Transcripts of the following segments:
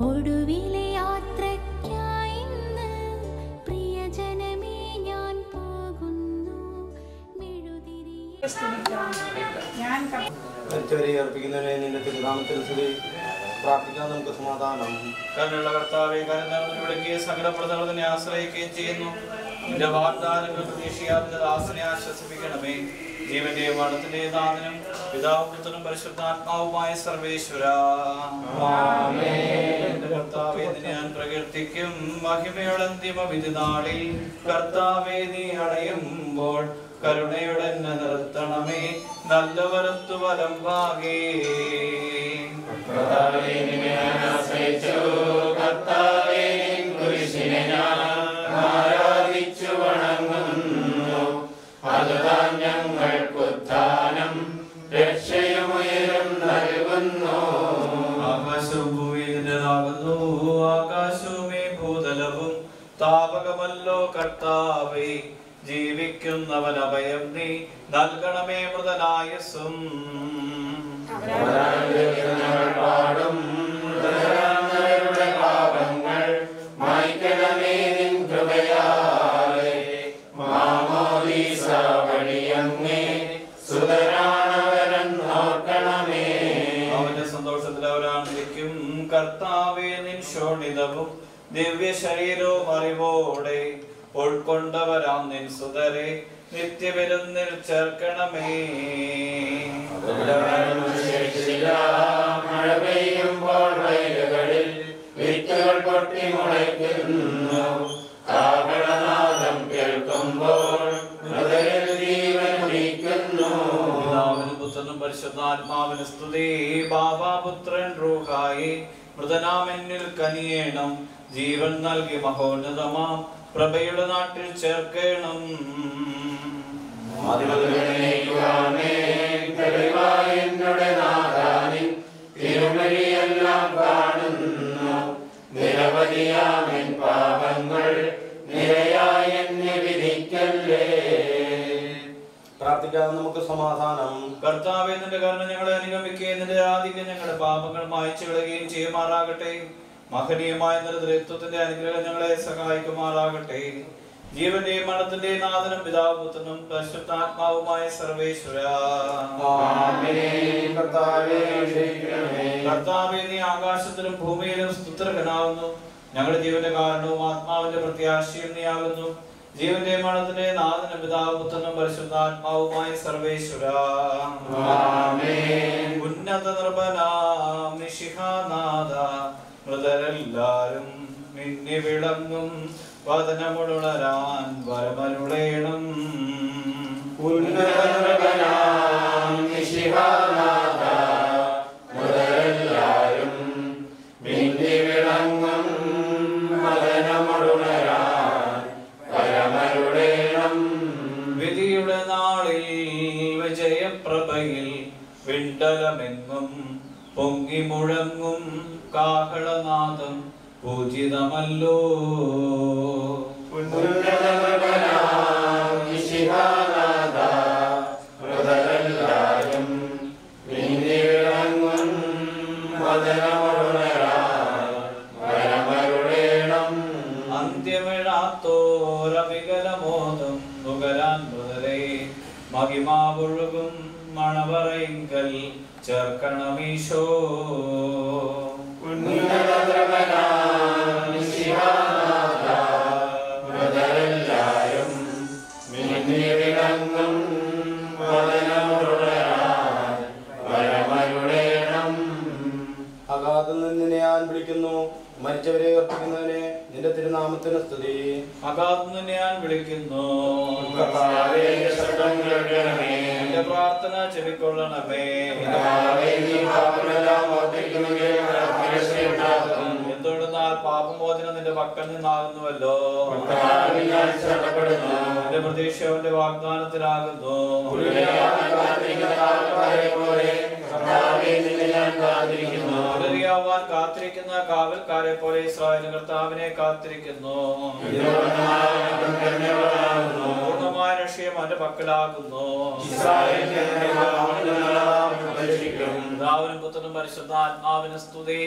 ഒടുവിലെ യാത്രയ്ക്കായി ഇന്ന് പ്രിയജനമേ ഞാൻ പോകുന്നു മെഴുതിരിയെ ഞാൻ മരിച്ചവരെ അർപ്പിക്കുന്നവരെ നിന്റെ തിരുനാമത്തിൽ സ്തുതി പ്രാർത്ഥിക്കാൻ നമുക്ക് സമാധാനം കരുണയുള്ള കർത്താവെ കരുണകൾ വിളിക്കുകയും സകലപ്രദങ്ങൾ തന്നെ ആശ്രയിക്കുകയും ചെയ്യുന്നു നിന്റെ വാഗ്ദാനങ്ങൾ പ്രതീക്ഷയാതിന്റെ ദാസനെ ആശ്വസിപ്പിക്കണമേ ജീവന്റെയും മരണത്തിന്റെയും നാഥനും പിതാവും പുത്രനും പരിശുദ്ധാത്മാവുമായ സർവേശ്വര എന്റെ കർത്താവെ നിന്നെ ഞാൻ പ്രകീർത്തിക്കും മഹിമയുടെ അന്തിമ വിധി നാളിൽ കർത്താവെ നീ അടയുമ്പോൾ കരുണയുടെ എന്നെ നിർത്തണമേ നല്ലവരത്തു വലം പാകേ ആകാശവും ഭൂമിയിലാകുന്നു ആകാശവുമേ ഭൂതലവും താപകമല്ലോ കർത്താവേ ജീവിക്കുന്നവൻ അഭയം നീ നൽകണമേ മൃതനായസും അവന്റെ സന്തോഷത്തിൽ അവരാണ്ടിരിക്കും കർത്താവേ നിൻ ശോണിതവും ദിവ്യ ശരീരവും അറിവോടെ ഉൾക്കൊണ്ടവരാം നിൻ സുതരെ നിത്യവിരുന്നിൽ ചേർക്കണമേ മഴ പെയ്യുമ്പോൾ വയലുകളിൽ വിത്തുകൾ പൊട്ടി മുളയ്ക്കുന്നു കാഹളനാദം കേൾക്കുമ്പോൾ മൃതരിൽ ജീവൻ ഉദിക്കുന്നു പിതാവിനും പുത്രനും പരിശുദ്ധാത്മാവിന് സ്തുതി ബാബാപുത്രൻ റൂഹായി മൃതനാമെന്നിൽ കനിയേണം ജീവൻ നൽകി മഹോന്നതമാം പ്രഭയുടെ നാട്ടിൽ ചേർക്കണം എന്നോട് നാദാനിൻ തിരുമഴിയെല്ലാം കാണുന്നു നിരവധിയാമൻ പാപങ്ങൾ നിരയായി എന്നെ വിധിക്കല്ലേ പ്രാർത്ഥിക്കാൻ നമുക്ക് സമാധാനം കർത്താവെ നിന്റെ കരുണ ഞങ്ങളെ അനുഗമിക്കുകയും നിന്റെ ആധിക്യം ഞങ്ങളുടെ പാപങ്ങൾ മായച്ചു കളയുകയും ചെയ്യുമാറാകട്ടെ മഹനീയമായ നിരത്വത്തിന്റെ അനുഗ്രഹം ഞങ്ങളെ സഹായിക്കുമാറാകട്ടെ ജീവന്റെയും മരണത്തിന്റെയും നാഥനും പിതാപുത്രനും പരിശുദ്ധാത്മാവുമായ സർവേശ്വര ആമേൻ കർത്താവേ രക്ഷിക്കണമേ കർത്താവെ നീ ആകാശത്തിലും ഭൂമിയിലും സ്തുത്രകനാവുന്നു ഞങ്ങളുടെ ജീവന്റെ കാരണവും ആത്മാവിന്റെ പ്രത്യാശയും നീയാകുന്നു ജീവന്റെ മരണത്തിന്റെ നാഥനും പിതാപുത്രനും പരിശുദ്ധാത്മാവുമായ സർവേശ്വര ആമേൻ ഉന്നത നിർഭനാം നിശിഹാനാഥ മൃതരെല്ലാരും മിന്നി വിളങ്ങും വദനമുണരാൻ വരമരുളേണം ഉന്നതനാം നിശിഹാനാഥ മുതലെല്ലാരും മിന്നി വിളങ്ങും മദനമടുണരാൻ പരമരുടേണം വിധിയുടെ നാളിൽ വിജയപ്രഭയിൽ വിണ്ടലമെങ്ങും പൊങ്ങി മുഴങ്ങും കാഹളനാദം പൂജിതമല്ലോ ഉന്നതനാം നിശിഹാനാഥ മുതലെല്ലാരും മിന്നി വിളങ്ങും മദനമടുണരാൻ പരമരുടേണം അന്ത്യമിഴാത്തോരവികലമോദം നുകരാൻ മുതലേ മഹിമാവൊഴുകും മണവറയിങ്കൽ ചേർക്കണമീശോ മൃതരെല്ലാരും മിന്നി വിളങ്ങും മദനമുടരാൻ വരമരുടേണം അഗാധത്തിൽ നിന്ന് നിന്നെ ഞാൻ വിളിക്കുന്നു മരിച്ചവരെ അർപ്പിക്കുന്നവനെ നിന്റെ തിരുനാമത്തിന് സ്തുതി അകാത്ത് ഞാൻ വിളിക്കുന്നു കർത്താവേ ശബ്ദം കേൾക്കണമേ എന്റെ പ്രാർത്ഥന ചെവിക്കൊള്ളണമേ കർത്താവേ നീ പാപമെല്ലാം ഓർത്തിരിക്കുമെങ്കിൽ മനസ്സിലുണ്ടാകും എന്തുകൊണ്ടെന്നാൽ പാപമോചനം നിന്റെ പക്കൽ നിന്നാകുന്നുവല്ലോ കർത്താവേ ഞാൻ ശരണപ്പെടുന്നു എന്റെ പ്രതീക്ഷ അവന്റെ വാഗ്ദാനത്തിലാകുന്നു ഉരുളയാകാൻ കാത്തിരിക്കുന്ന ആൾക്കാരെ പോലെ കർത്താവേ നിന്നെ ഞാൻ കാത്തിരിക്കുന്നു പുലരിയാവാൻ കാത്തിരിക്കുന്ന കാവൽക്കാരെ പോലെ ഇസ്രായേൽ കർത്താവിനെ കാത്തിരിക്കുന്നു പൂർണ്ണമായ രക്ഷയും അവന്റെ പക്കലാകുന്നു പിതാവിനും പുത്രനും പരിശുദ്ധാത്മാവിന് സ്തുതി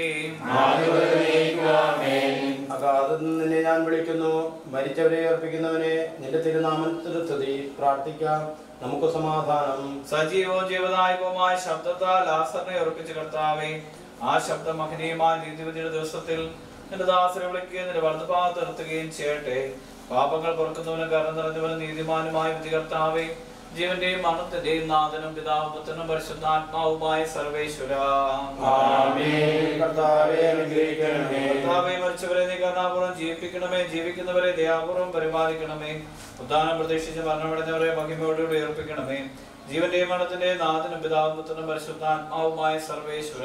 അഗാധത്തിൽ നിന്ന് നിന്നെ ഞാൻ വിളിക്കുന്നു മരിച്ചവരെ അർപ്പിക്കുന്നവനെ നിന്റെ തിരുനാമത്തിന് സ്തുതി പ്രാർത്ഥിക്കാം നമുക്ക് സമാധാനം സജീവവും ജീവദായകവുമായ ശബ്ദത്താൽ ആസറിനെ ഉറപ്പിച്ച കർത്താവെ ആ ശബ്ദം മഹനീയമായ നീതിവിധിയുടെ ദിവസത്തിൽ നിന്റെ ദാസരെ വിളിക്കുകയും നിന്റെ വലതുഭാഗത്ത് നിർത്തുകയും ചെയ്യട്ടെ പാപങ്ങൾ പൊറുക്കുന്നവനും കരം നിറഞ്ഞവനും നീതിമാനുമായ വിധി കർത്താവെ ജീവന്റെയും മരണത്തിന്റെയും നാഥനും പിതാവും പുത്രനും പരിശുദ്ധാത്മാവുമായ സർവേശ്വര കർത്താവെ അനുഗ്രഹിക്കണമേ കർത്താവെ മരിച്ചവരെ നീ കരുണാപൂർവ്വം ജീവിപ്പിക്കണമേ ജീവിക്കുന്നവരെ ദയാപൂർവ്വം പരിപാലിക്കണമേ ഉദ്ധാനം പ്രതീക്ഷിച്ച് മരണമടഞ്ഞവരെ മഹിമയോടുകൂടി ഉയർപ്പിക്കണമേ ജീവന്റെയും മരണത്തിന്റെയും നാഥനും പിതാവും പുത്രനും പരിശുദ്ധാത്മാവുമായ സർവേശ്വര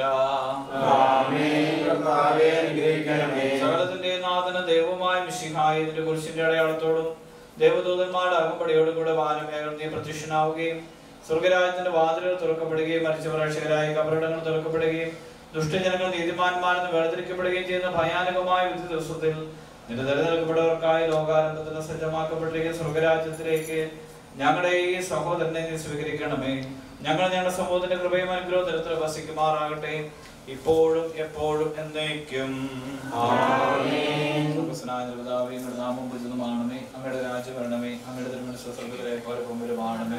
കർത്താവെ അനുഗ്രഹിക്കണമേ സകലത്തിന്റെയും നാഥനും ദൈവമായ മിശിഹായി ഇതിന്റെ കുരിശിന്റെ അടയാളത്തോടും ദേവദൂതന്മാരുടെ അകമ്പടിയോടും കൂടെ വാനമേഖല നീ പ്രത്യക്ഷനാവുകയും സ്വർഗരാജ്യത്തിന്റെ വാതിലുകൾ തുറക്കപ്പെടുകയും മരിച്ചവർ രക്ഷകരായി കബറിടങ്ങൾ തുറക്കപ്പെടുകയും ദുഷ്ടജനങ്ങൾ നീതിമാന്മാരെന്ന് വേർതിരിക്കപ്പെടുകയും ചെയ്യുന്ന ഭയാനകമായ വിധി ദിവസത്തിൽ നിന്റെ തിരഞ്ഞെടുക്കപ്പെട്ടവർക്കായി ലോകാരംഭത്തിന് സജ്ജമാക്കപ്പെട്ടിരിക്കുന്ന സ്വർഗരാജ്യത്തിലേക്ക് ഞങ്ങളുടെ ഈ സഹോദരനെ നീ സ്വീകരിക്കണമേ ഞങ്ങൾ ഞങ്ങളുടെ സമൂഹത്തിന്റെ കൃപയും അനുഗ്രഹവും നിരന്തരം വസിക്കുമാറാകട്ടെ ഇപ്പോഴും എപ്പോഴും എന്നേക്കും സ്വർഗ്ഗസ്നായ പിതാവേ, അങ്ങയുടെ നാമം പൂജിതമാണമേ അങ്ങയുടെ രാജ്യം വരണമേ അങ്ങയുടെ തിരുമനസ് സ്വർഗ്ഗത്തിലെ പോലെ ഭൂമിയിലുമാണമേ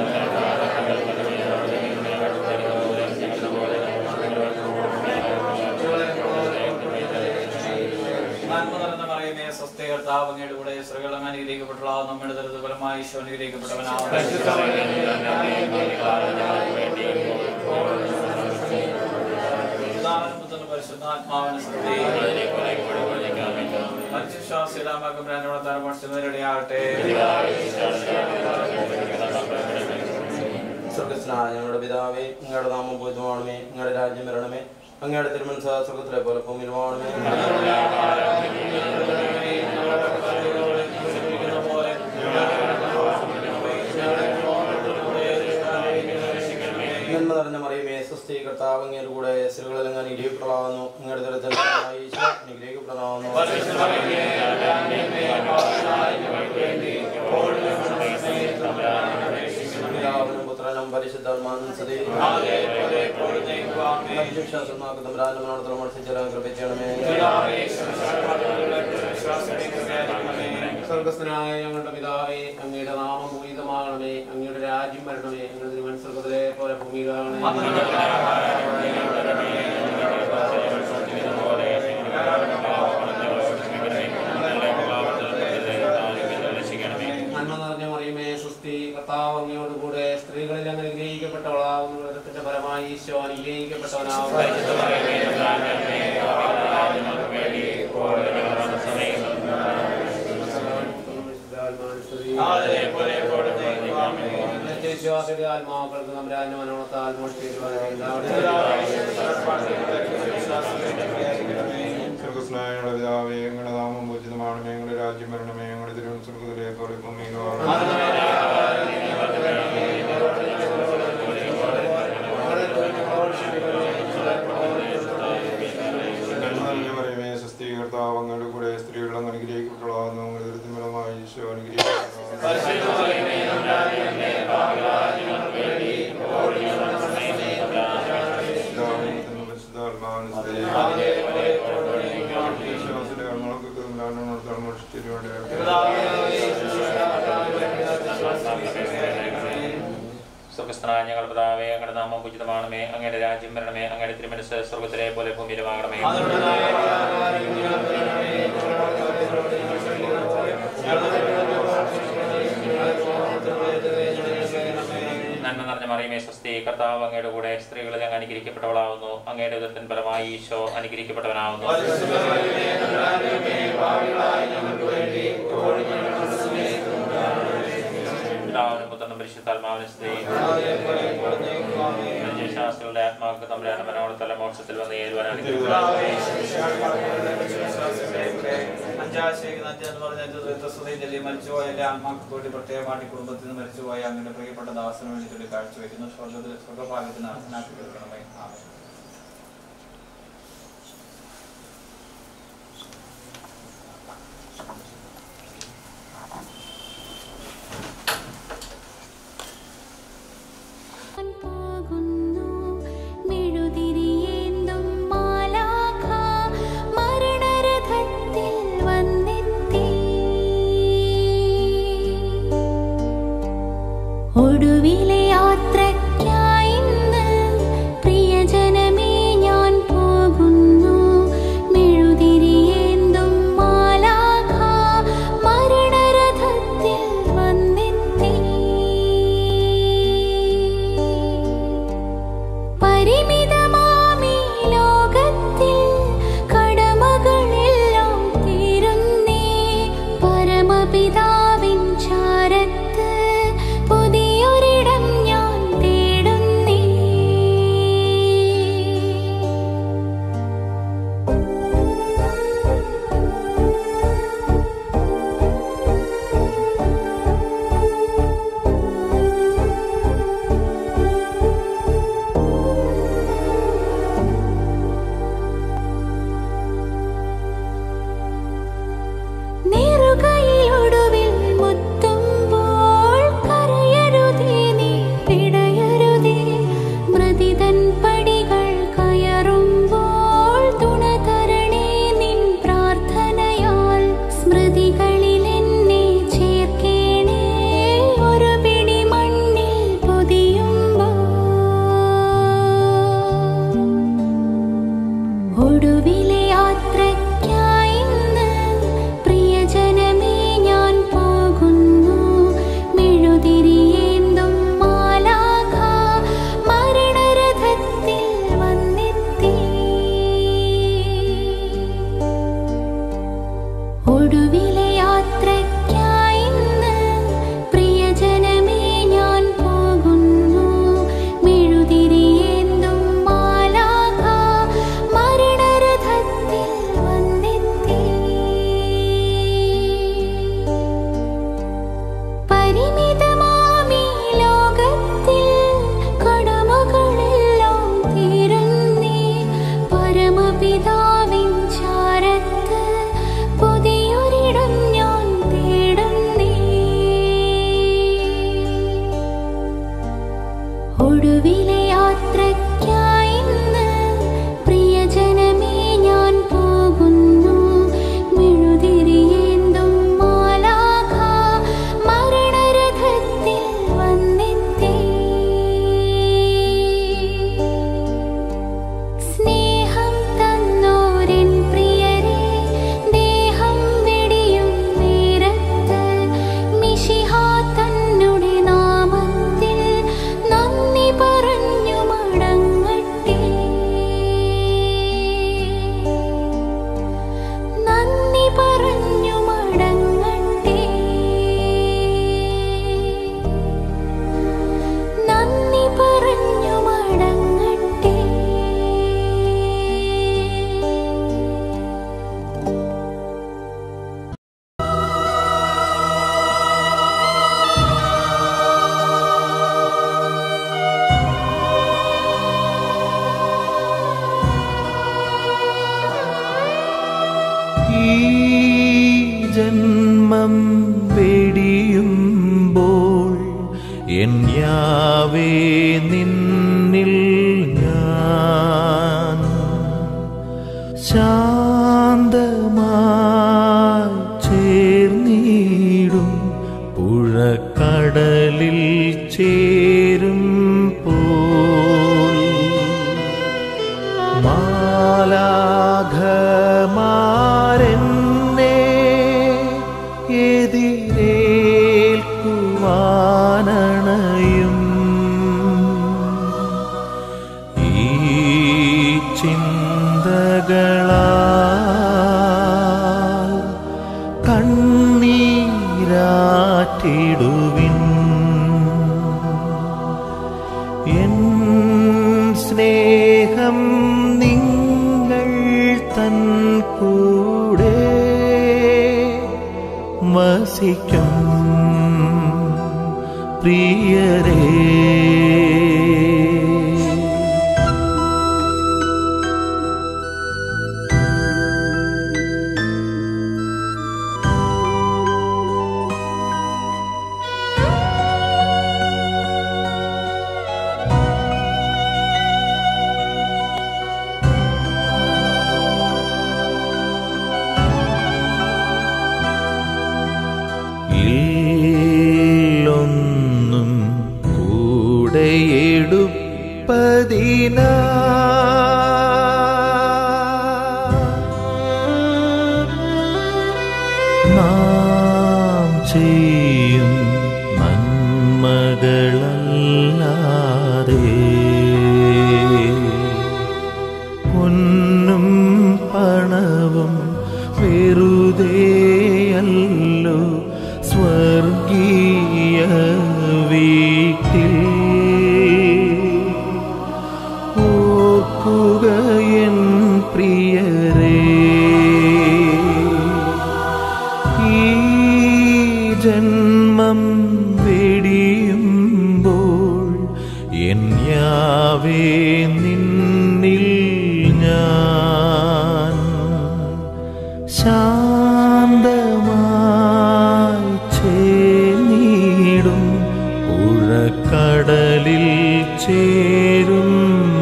നന്മ നിറഞ്ഞ മറിയമേ സ്വസ്ഥ കർത്താവ് അങ്ങയുടെ കൂടെ സ്ത്രീകൾ അങ്ങ് അനുഗ്രഹിക്കപ്പെട്ടുള്ള നമ്മുടെ ദരിദ്ര ഫലമായി ഈശോ അനുഗ്രഹിക്കപ്പെട്ടവനാണ് പരിശുദ്ധാത്മാവിന് സ്തുതി മനുഷ്യശ്വാസിടാമകംരാനോടത്താരമോഷിച്ചതിനിടയാകട്ടെ സ്വർഗസ്നായ ഞങ്ങളുടെ പിതാവേ അങ്ങയുടെ നാമം പൂജിതമാണമേ അങ്ങയുടെ രാജ്യം വരണമേ അങ്ങയുടെ തിരുമനസ് സ്വർഗത്തിലെ പോലെ ഭൂമിയിൽ വാണമേ നന്മ നിറഞ്ഞ മറിയമേ സ്വസ്തി കർത്താവ് അങ്ങയുടെ കൂടെ സ്ത്രീകളിൽ അങ്ങ് അനുഗ്രഹിക്കപ്പെടാവുന്നു അങ്ങയുടെ തരത്തിൽ അനുഗ്രഹിക്കപ്പെടാവുന്നു പിതാവിനും പുത്രനും പരിശുദ്ധാത്മാനും സ്തുതി വിശ്വാസമാക്കും തമ്പുരാനോട് മത്സരിച്ചാൽ കൃപ ചെയ്യണമേ സ്വർഗസ്ഥനായ ഞങ്ങളുടെ പിതാവേ അങ്ങയുടെ നാമം പൂജിതമാകണമേ അങ്ങയുടെ രാജ്യം വരണമേ അങ്ങയുടെ തിരുവനന്തപുരത്തിലെ പോലെ ഭൂമിയിലാകണമേ നന്മ നിറഞ്ഞ മറിയമേ സുസ്ഥി കർത്താവ് അങ്ങയോട് കൂടെ സ്ത്രീകളിൽ അങ്ങ് അനുഗ്രഹിക്കപ്പെട്ടവളാവുന്ന വ്രതത്തിന്റെ ഫലമായി ഈശോ അനുഗ്രഹിക്കപ്പെട്ടവനാവും വിശ്വാസിയുടെ ആത്മാക്കൾക്ക് നമ്മുടെ മനോണത്താൽ സ്വർഗസ്നായ ഞങ്ങളുടെ പിതാവേ ഞങ്ങളുടെ നാമം പൂജിതമാണമേ ഞങ്ങളുടെ രാജ്യം വരണമേ ഞങ്ങളുടെ തിരുവനന്തപുരം സ്വർഗത്തിലെ പോലെ ഭൂമിയിലും നന്മ നിറഞ്ഞ മറിയമേ സ്വസ്തി കർത്താവ് അങ്ങയുടെ കൂടെ സ്ത്രീകൾ അങ്ങ് അനുഗ്രഹിക്കപ്പെട്ടതാകുന്നു അങ്ങയുടെ ദുരിതമലമായി ഈശോ അനുഗ്രഹിക്കപ്പെട്ടു വിശ്വാസിന്റെ കർമ്മങ്ങൾക്ക് സ്വർഗസ്ഥനായ ഞങ്ങളുടെ പിതാവേ അങ്ങയുടെ നാമം ഉചിതമാണമേ അങ്ങയുടെ രാജ്യം വരണമേ അങ്ങയുടെ തിരുമനസ് സ്വർഗത്തിലെ പോലെ ഭൂമിയിലുമാകണമേ നന്മ നിറഞ്ഞ മറിയമേ സ്വസ്തി കർത്താവ് അങ്ങയുടെ കൂടെ സ്ത്രീകളിൽ അങ്ങ് അനുഗ്രഹിക്കപ്പെട്ടവളാവുന്നു അങ്ങയുടെ ഉദരത്തിൻ ഫലമായി ഈശോ അനുഗ്രഹിക്കപ്പെട്ടവനാവുന്നു പിതാവിനും പുത്രനും പരിശുദ്ധാത്മാവിനും സ്ത്രീ ശാസ്ത്രികളുടെ ആത്മാർക്ക് തമ്പുരാന്റെ മനോഹര തലമോക്ഷത്തിൽ വന്ന് ഏതുവാനാണ് മരിച്ചുപോയ എന്റെ ആത്മാക്ക് വേണ്ടി പ്രത്യേകമായിട്ട് ഈ കുടുംബത്തിൽ നിന്ന് മരിച്ചുപോയ അങ്ങനെ പ്രിയപ്പെട്ട ദാസന് വേണ്ടി ചൊല്ലി കാഴ്ചവെക്കുന്നു സ്വർഗത്തിൽ സ്വർഗഭാഗ്യത്തിന് അർഹനാക്കി തീർക്കണമേ ആമേൻ പിതാവിൻ ചാരത്ത് പുതിയൊരിടം ഞാൻ തേടുന്നേ ഒടുവിലെ യാത്രയ്ക്കായി ഇന്ന് പ്രിയജനമേ ഞാൻ പോകുന്നു മെഴുതിരിയേന്തും മാലാഖ മരണരഥത്തിൽ വന്നെത്തി സ്നേഹം തന്നോരൻ പ്രിയരെ ദേഹം വെടിയും നേരത്ത് മിശിഹ തന്നുടെ നാമത്തിൽ നന്ദി പറഞ്ഞു മടങ്ങട്ടെ നന്ദി പറഞ്ഞു മടങ്ങട്ടെ നന്ദി പറഞ്ഞു മടങ്ങട്ടെ ഈ ജന്മം വെടിയുമ്പോൾ എൻ യാവേ നിന്നിൽ ഞാൻ ശാന്തമായി ചേർന്നിടും പുഴക്കടലിൽ ചേരും പോൽ മാലാഘമാരെന്നെ എതിരേൽക്കുവാനണയും ഈ ചിന്തകളാൽ കണ്ണീരാറ്റിടുവിൻ എൻ സ്നേഹം നിങ്ങൾ തൻ കൂടെ വസിക്കും പ്രിയരേ ഇല്ലൊന്നും കൂടെയെടുപ്പതിന നാം ചെയ്യും നന്മകളല്ലാതെ പൊന്നും പണവും വെറുതെയല്ലോ സ്വർഗീയ വീട്ടിൽ ഓർക്കുക എൻ പ്രിയരേ ഈ ജന്മം വെടിയുമ്പോൾ എൻ യാവേ നിന്നിൽ ഞാൻ ശാന്തമായി ചേർന്നിടും പുഴക്കടലിൽ ചേരും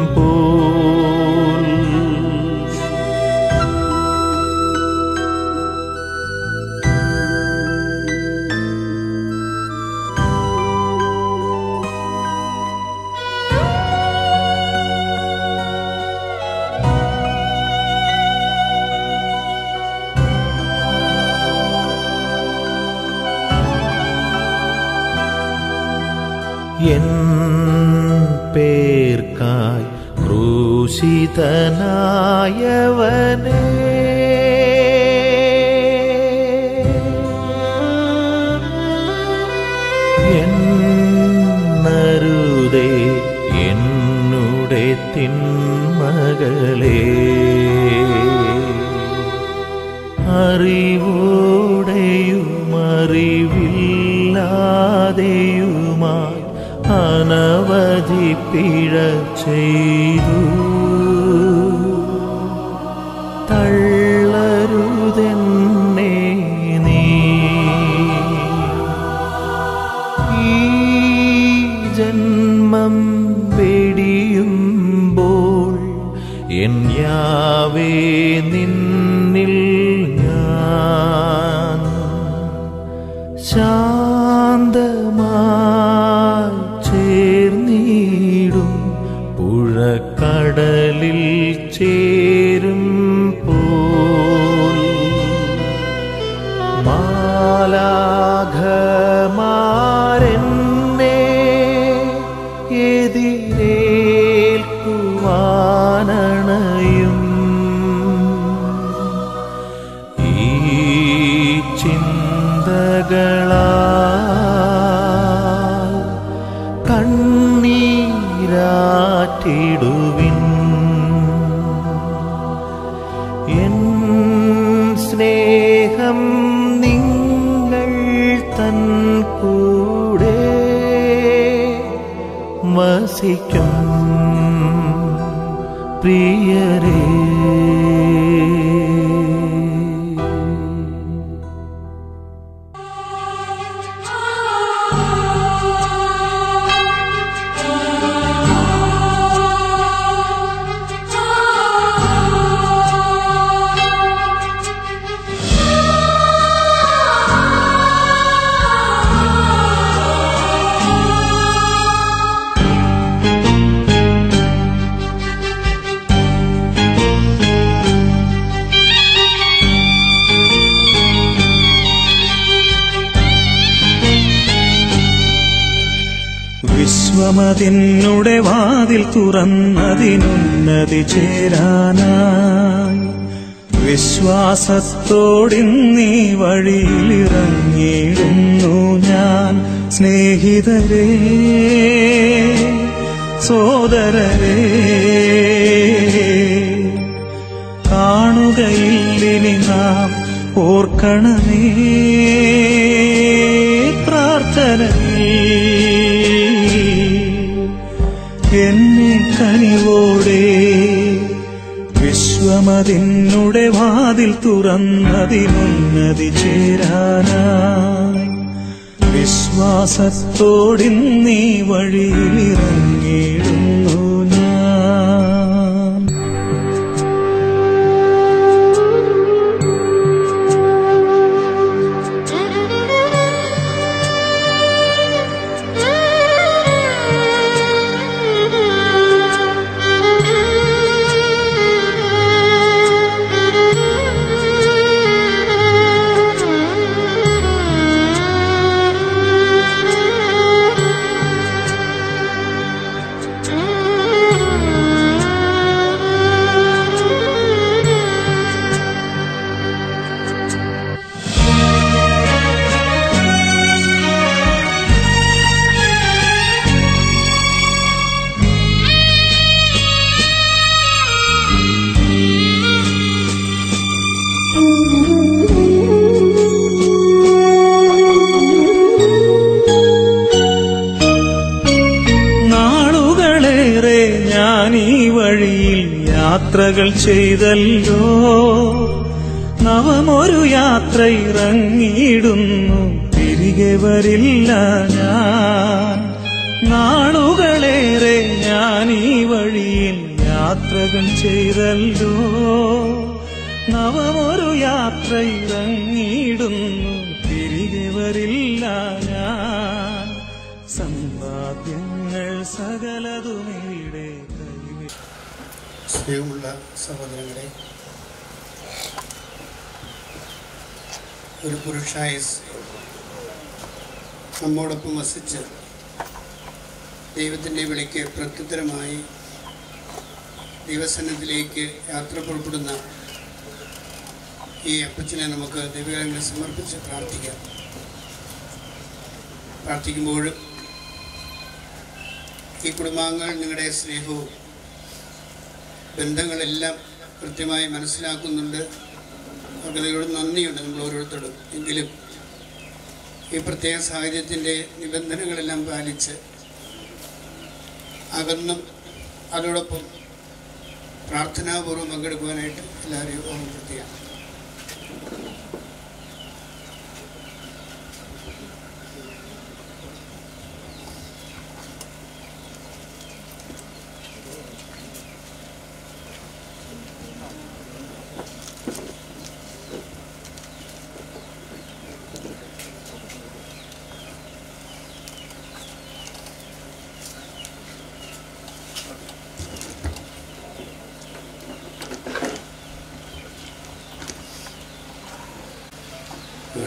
പോൽ എൻ പേർക്കായി ക്രൂശിതനായവനേ എന്നരുതേ എന്നുടെ തിന്മകളേ അറിവോടെയും അറിവില്ലാതെയുമായി അനവധി പിഴ ചെയ്തു എൻ യാവേ നിന്നിൽ ഞാൻ ശാന്തമായി ചേർന്നിടും പുഴക്കടലിൽ ചേരും പോൽ മാലാഘമാരെന്നെ എതിരേൽക്കുവാനണയും ഈ ചിന്തകളാൽ കണ്ണീരാറ്റിടുവിൻ എൻ സ്നേഹം നിങ്ങൾ തൻ കൂടെ വസിക്കും പ്രിയരേ വിശ്വമതിനുടെ വാതിൽ തുറന്നതിനുന്നതി ചേരാനായി വിശ്വാസത്തോടിന്നീ വഴിയിലിറങ്ങിയിടുന്നു ഞാൻ സ്നേഹിതരേ സോദരരേ കാണുകയില്ലിനി നാം ഓർക്കണമേ പ്രാർത്ഥനയിൽ എന്നെ കനിവോടെ വിശ്വമതിനുടെ വാതിൽ തുറന്നതിനുന്നതി ചേരാനായി വിശ്വാസത്തോടിന്നീ വഴിയിലിറങ്ങിയിടുന്നു ഞാൻ നാളുകളേറെ ഞാൻ ഈ വഴിയിൽ യാത്രകൾ ചെയ്തല്ലോ നവമൊരു യാത്ര ഇറങ്ങിയിടുന്നു തിരികെ വരില്ല ഞാൻ നാളുകളേറെ ഞാൻ ഈ വഴിയിൽ യാത്രകൾ ചെയ്തല്ലോ നവമൊരു യാത്ര ഇറങ്ങിയിടുന്നു തിരികെ വരില്ല ഞാൻ സമ്പാദ്യങ്ങൾ സകലതുമിവിടെ കൈവിട്ടു സ്നേഹമുള്ള സഹോദരങ്ങളെ ഒരു പുരുഷായസ് നമ്മോടൊപ്പം വസിച്ച് ദൈവത്തിൻ്റെ വിളിക്ക് പ്രത്യുത്തരമായി ദൈവസന്നത്തിലേക്ക് യാത്ര പുറപ്പെടുന്ന ഈ അപ്പച്ചനെ നമുക്ക് ദൈവകാര്യങ്ങളെ സമർപ്പിച്ച് പ്രാർത്ഥിക്കാം പ്രാർത്ഥിക്കുമ്പോഴും ഈ കുടുംബാംഗങ്ങൾ നിങ്ങളുടെ സ്നേഹവും ബന്ധങ്ങളെല്ലാം കൃത്യമായി മനസ്സിലാക്കുന്നുണ്ട് അവർക്ക് നിങ്ങളോട് നന്ദിയുണ്ട് നമ്മൾ ഓരോരുത്തരോടും എങ്കിലും ഈ പ്രത്യേക സാഹചര്യത്തിൻ്റെ നിബന്ധനകളെല്ലാം പാലിച്ച് അകന്നും അതോടൊപ്പം പ്രാർത്ഥനാപൂർവ്വം പങ്കെടുക്കുവാനായിട്ട് എല്ലാവരെയും ഓർമ്മപ്പെടുത്തുകയാണ്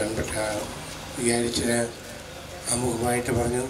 ബഹുമാനപ്പെട്ട വിചാരിച്ചത് ആമുഖമായിട്ട് പറഞ്ഞു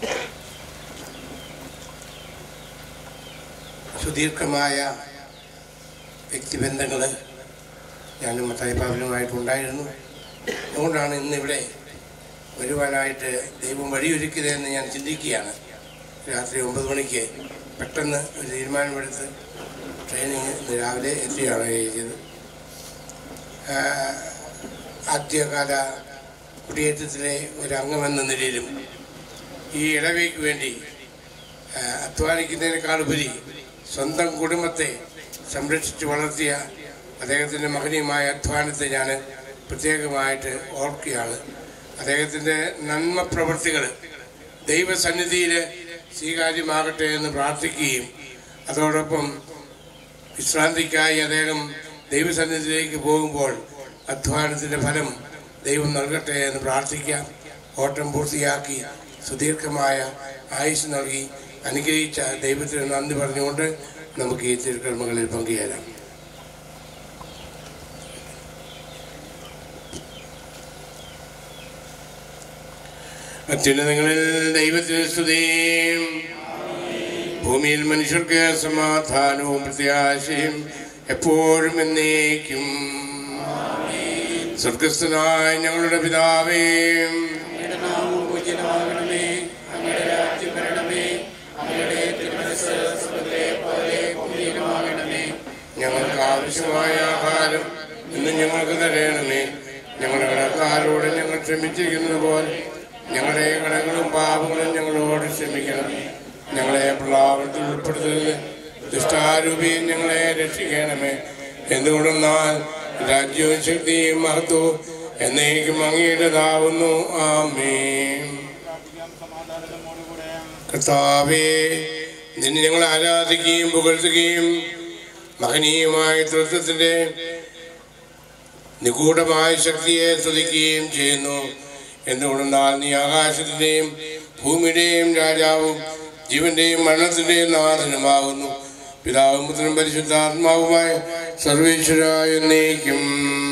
സുദീർഘമായ വ്യക്തിബന്ധങ്ങൾ ഞാനും മത്തായി പാവലുമായിട്ടുണ്ടായിരുന്നു അതുകൊണ്ടാണ് ഇന്നിവിടെ വരുവാനായിട്ട് ദൈവം വഴിയൊരുക്കിയതെന്ന് ഞാൻ ചിന്തിക്കുകയാണ് രാത്രി ഒമ്പത് മണിക്ക് പെട്ടെന്ന് ഒരു തീരുമാനമെടുത്ത് ട്രെയിനിങ് ഇന്ന് രാവിലെ എത്തുകയാണ് ചെയ്തത് ആഹ് ആദ്യകാല കുടിയേറ്റത്തിലെ ഒരു അംഗമെന്ന നിലയിലും ഈ ഇടവയ്ക്ക് വേണ്ടി ആഹ് അധ്വാനിക്കുന്നതിനേക്കാൾ ഉപരി സ്വന്തം കുടുംബത്തെ സംരക്ഷിച്ച് വളർത്തിയ അദ്ദേഹത്തിൻ്റെ മഹനീയമായ അധ്വാനത്തെ ഞാൻ പ്രത്യേകമായിട്ട് ഓർക്കുകയാണ് അദ്ദേഹത്തിൻ്റെ നന്മ പ്രവൃത്തികൾ ദൈവസന്നിധിയിൽ സ്വീകാര്യമാകട്ടെ എന്ന് പ്രാർത്ഥിക്കുകയും അതോടൊപ്പം വിശ്രാന്തിക്കായി അദ്ദേഹം ദൈവസന്നിധിയിലേക്ക് പോകുമ്പോൾ അധ്വാനത്തിൻ്റെ ഫലം ദൈവം നൽകട്ടെ എന്ന് പ്രാർത്ഥിക്കാം ഓട്ടം പൂർത്തിയാക്കി സുദീർഘമായ ആയുസ് നൽകി അനുഗ്രഹിച്ച ദൈവത്തിന് നന്ദി പറഞ്ഞുകൊണ്ട് നമുക്ക് ഈ തിരുക്കർമ്മങ്ങളിൽ പങ്കുചേരാം അത്യുന്നതങ്ങളിൽ ദൈവത്തിന് സ്തുതിയും ഭൂമിയിൽ മനുഷ്യർക്ക് സമാധാനവും പ്രത്യാശയും എപ്പോഴും എന്നേക്കും സ്വർഗസ്ഥനായ ഞങ്ങളുടെ പിതാവേ അങ്ങയുടെ നാമം പൂജ്യമാകണമേ അങ്ങയുടെ രാജ്യം വരണമേ അങ്ങയുടെ തിരുമനസ് സ്വർഗ്ഗത്തിലെ പോലെ ഭൂമിയിലുമാകണമേ ഞങ്ങൾക്ക് ആവശ്യമായ ആഹാരം ഇന്ന് ഞങ്ങൾക്ക് തരയണമേ ഞങ്ങളുടെ കടക്കാരോട് ഞങ്ങൾ ക്ഷമിച്ചിരിക്കുന്നത് പോലെ ഞങ്ങളുടെ കടകളും പാപങ്ങളും ഞങ്ങളോട് ക്ഷമിക്കണം ഞങ്ങളെ പ്രലാപത്തിൽ ഉൾപ്പെടുത്തരുത് ദുഷ്ടാരൂപിയും ഞങ്ങളെ രക്ഷിക്കണമേ എന്തുകൊണ്ടെന്നാൽ രാജ്യവും ശക്തിയും മഹത്വവും എന്നേക്കും അങ്ങയുടേതാവുന്നു ആമേൻ കർത്താവേ നിന്നെ ഞങ്ങൾ ആരാധിക്കുകയും പുകഴ്ത്തുകയും മഹനീയമായ തൃത്വത്തിന്റെ നിഗൂഢമായ ശക്തിയെ സ്തുതിക്കുകയും ചെയ്യുന്നു എന്തുകൊണ്ടെന്നാൽ നീ ആകാശത്തിന്റെയും ഭൂമിയുടെയും രാജാവും ജീവന്റെയും മരണത്തിന്റെയും നാഥനുമാകുന്നു പിതാവും പുത്രനും പരിശുദ്ധാത്മാവുമായ സർവേശ്വരായ എന്നേക്കും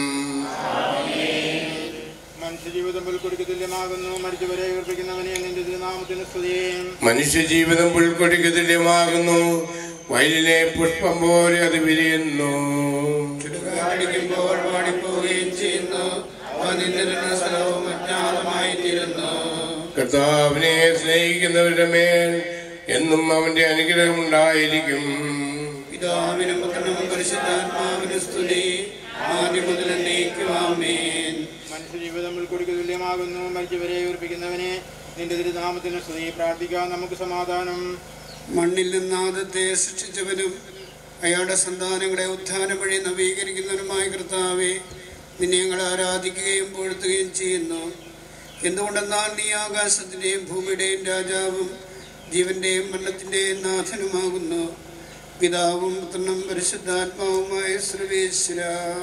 മനുഷ്യജീവിതം പുൽക്കൊടിക്ക് തുല്യമാകുന്നു മരിച്ചവരെ ഉയർപ്പിക്കുന്നവനെ നിന്റെ തിരുനാമത്തിന് സ്തുതിയും മനുഷ്യജീവിതം പുൽക്കൊടിക്ക് തുല്യമാകുന്നു വയലിലെ പുഷ്പം പോലെ അത് വിരിയുന്നു അടിക്കുമ്പോൾ വാടിപ്പോവുകയും ചെയ്യുന്നു അവ നിന്നിരുന്ന സ്ഥലവും അജ്ഞാതമായി തീരുന്നു കർത്താവിനെ സ്നേഹിക്കുന്നവരുടെ മേൽ എന്നും അവന്റെ അനുഗ്രഹം ഉണ്ടായിരിക്കും പിതാവിനും പുത്രനും പരിശുദ്ധാത്മാവിനും സ്തുതി ആദ്യം മുതൽ എന്നേക്കും ആമേൻ മനുഷ്യജീവിതം ഉൾക്കൊടിക്ക് തുല്യമാകുന്നു മരിച്ചവരെ ഉയർപ്പിക്കുന്നവനെ നിന്റെ തിരുനാമത്തിന് സ്തുതി പ്രാർത്ഥിക്കാം നമുക്ക് സമാധാനം മണ്ണിൽ നിന്ന് ആദത്തെ സൃഷ്ടിച്ചവനും അയാളുടെ സന്താനങ്ങളെ ഉത്ഥാനം വഴി നവീകരിക്കുന്നവനുമായ കർത്താവെ നിന്നെ ഞങ്ങൾ ആരാധിക്കുകയും പുകഴ്ത്തുകയും ചെയ്യുന്നു എന്തുകൊണ്ടെന്നാൽ നീ ആകാശത്തിൻ്റെയും ഭൂമിയുടെയും രാജാവും ജീവന്റെയും മരണത്തിൻ്റെയും നാഥനുമാകുന്നു പിതാവും പുത്രനും പരിശുദ്ധാത്മാവുമായ സർവേശ്വര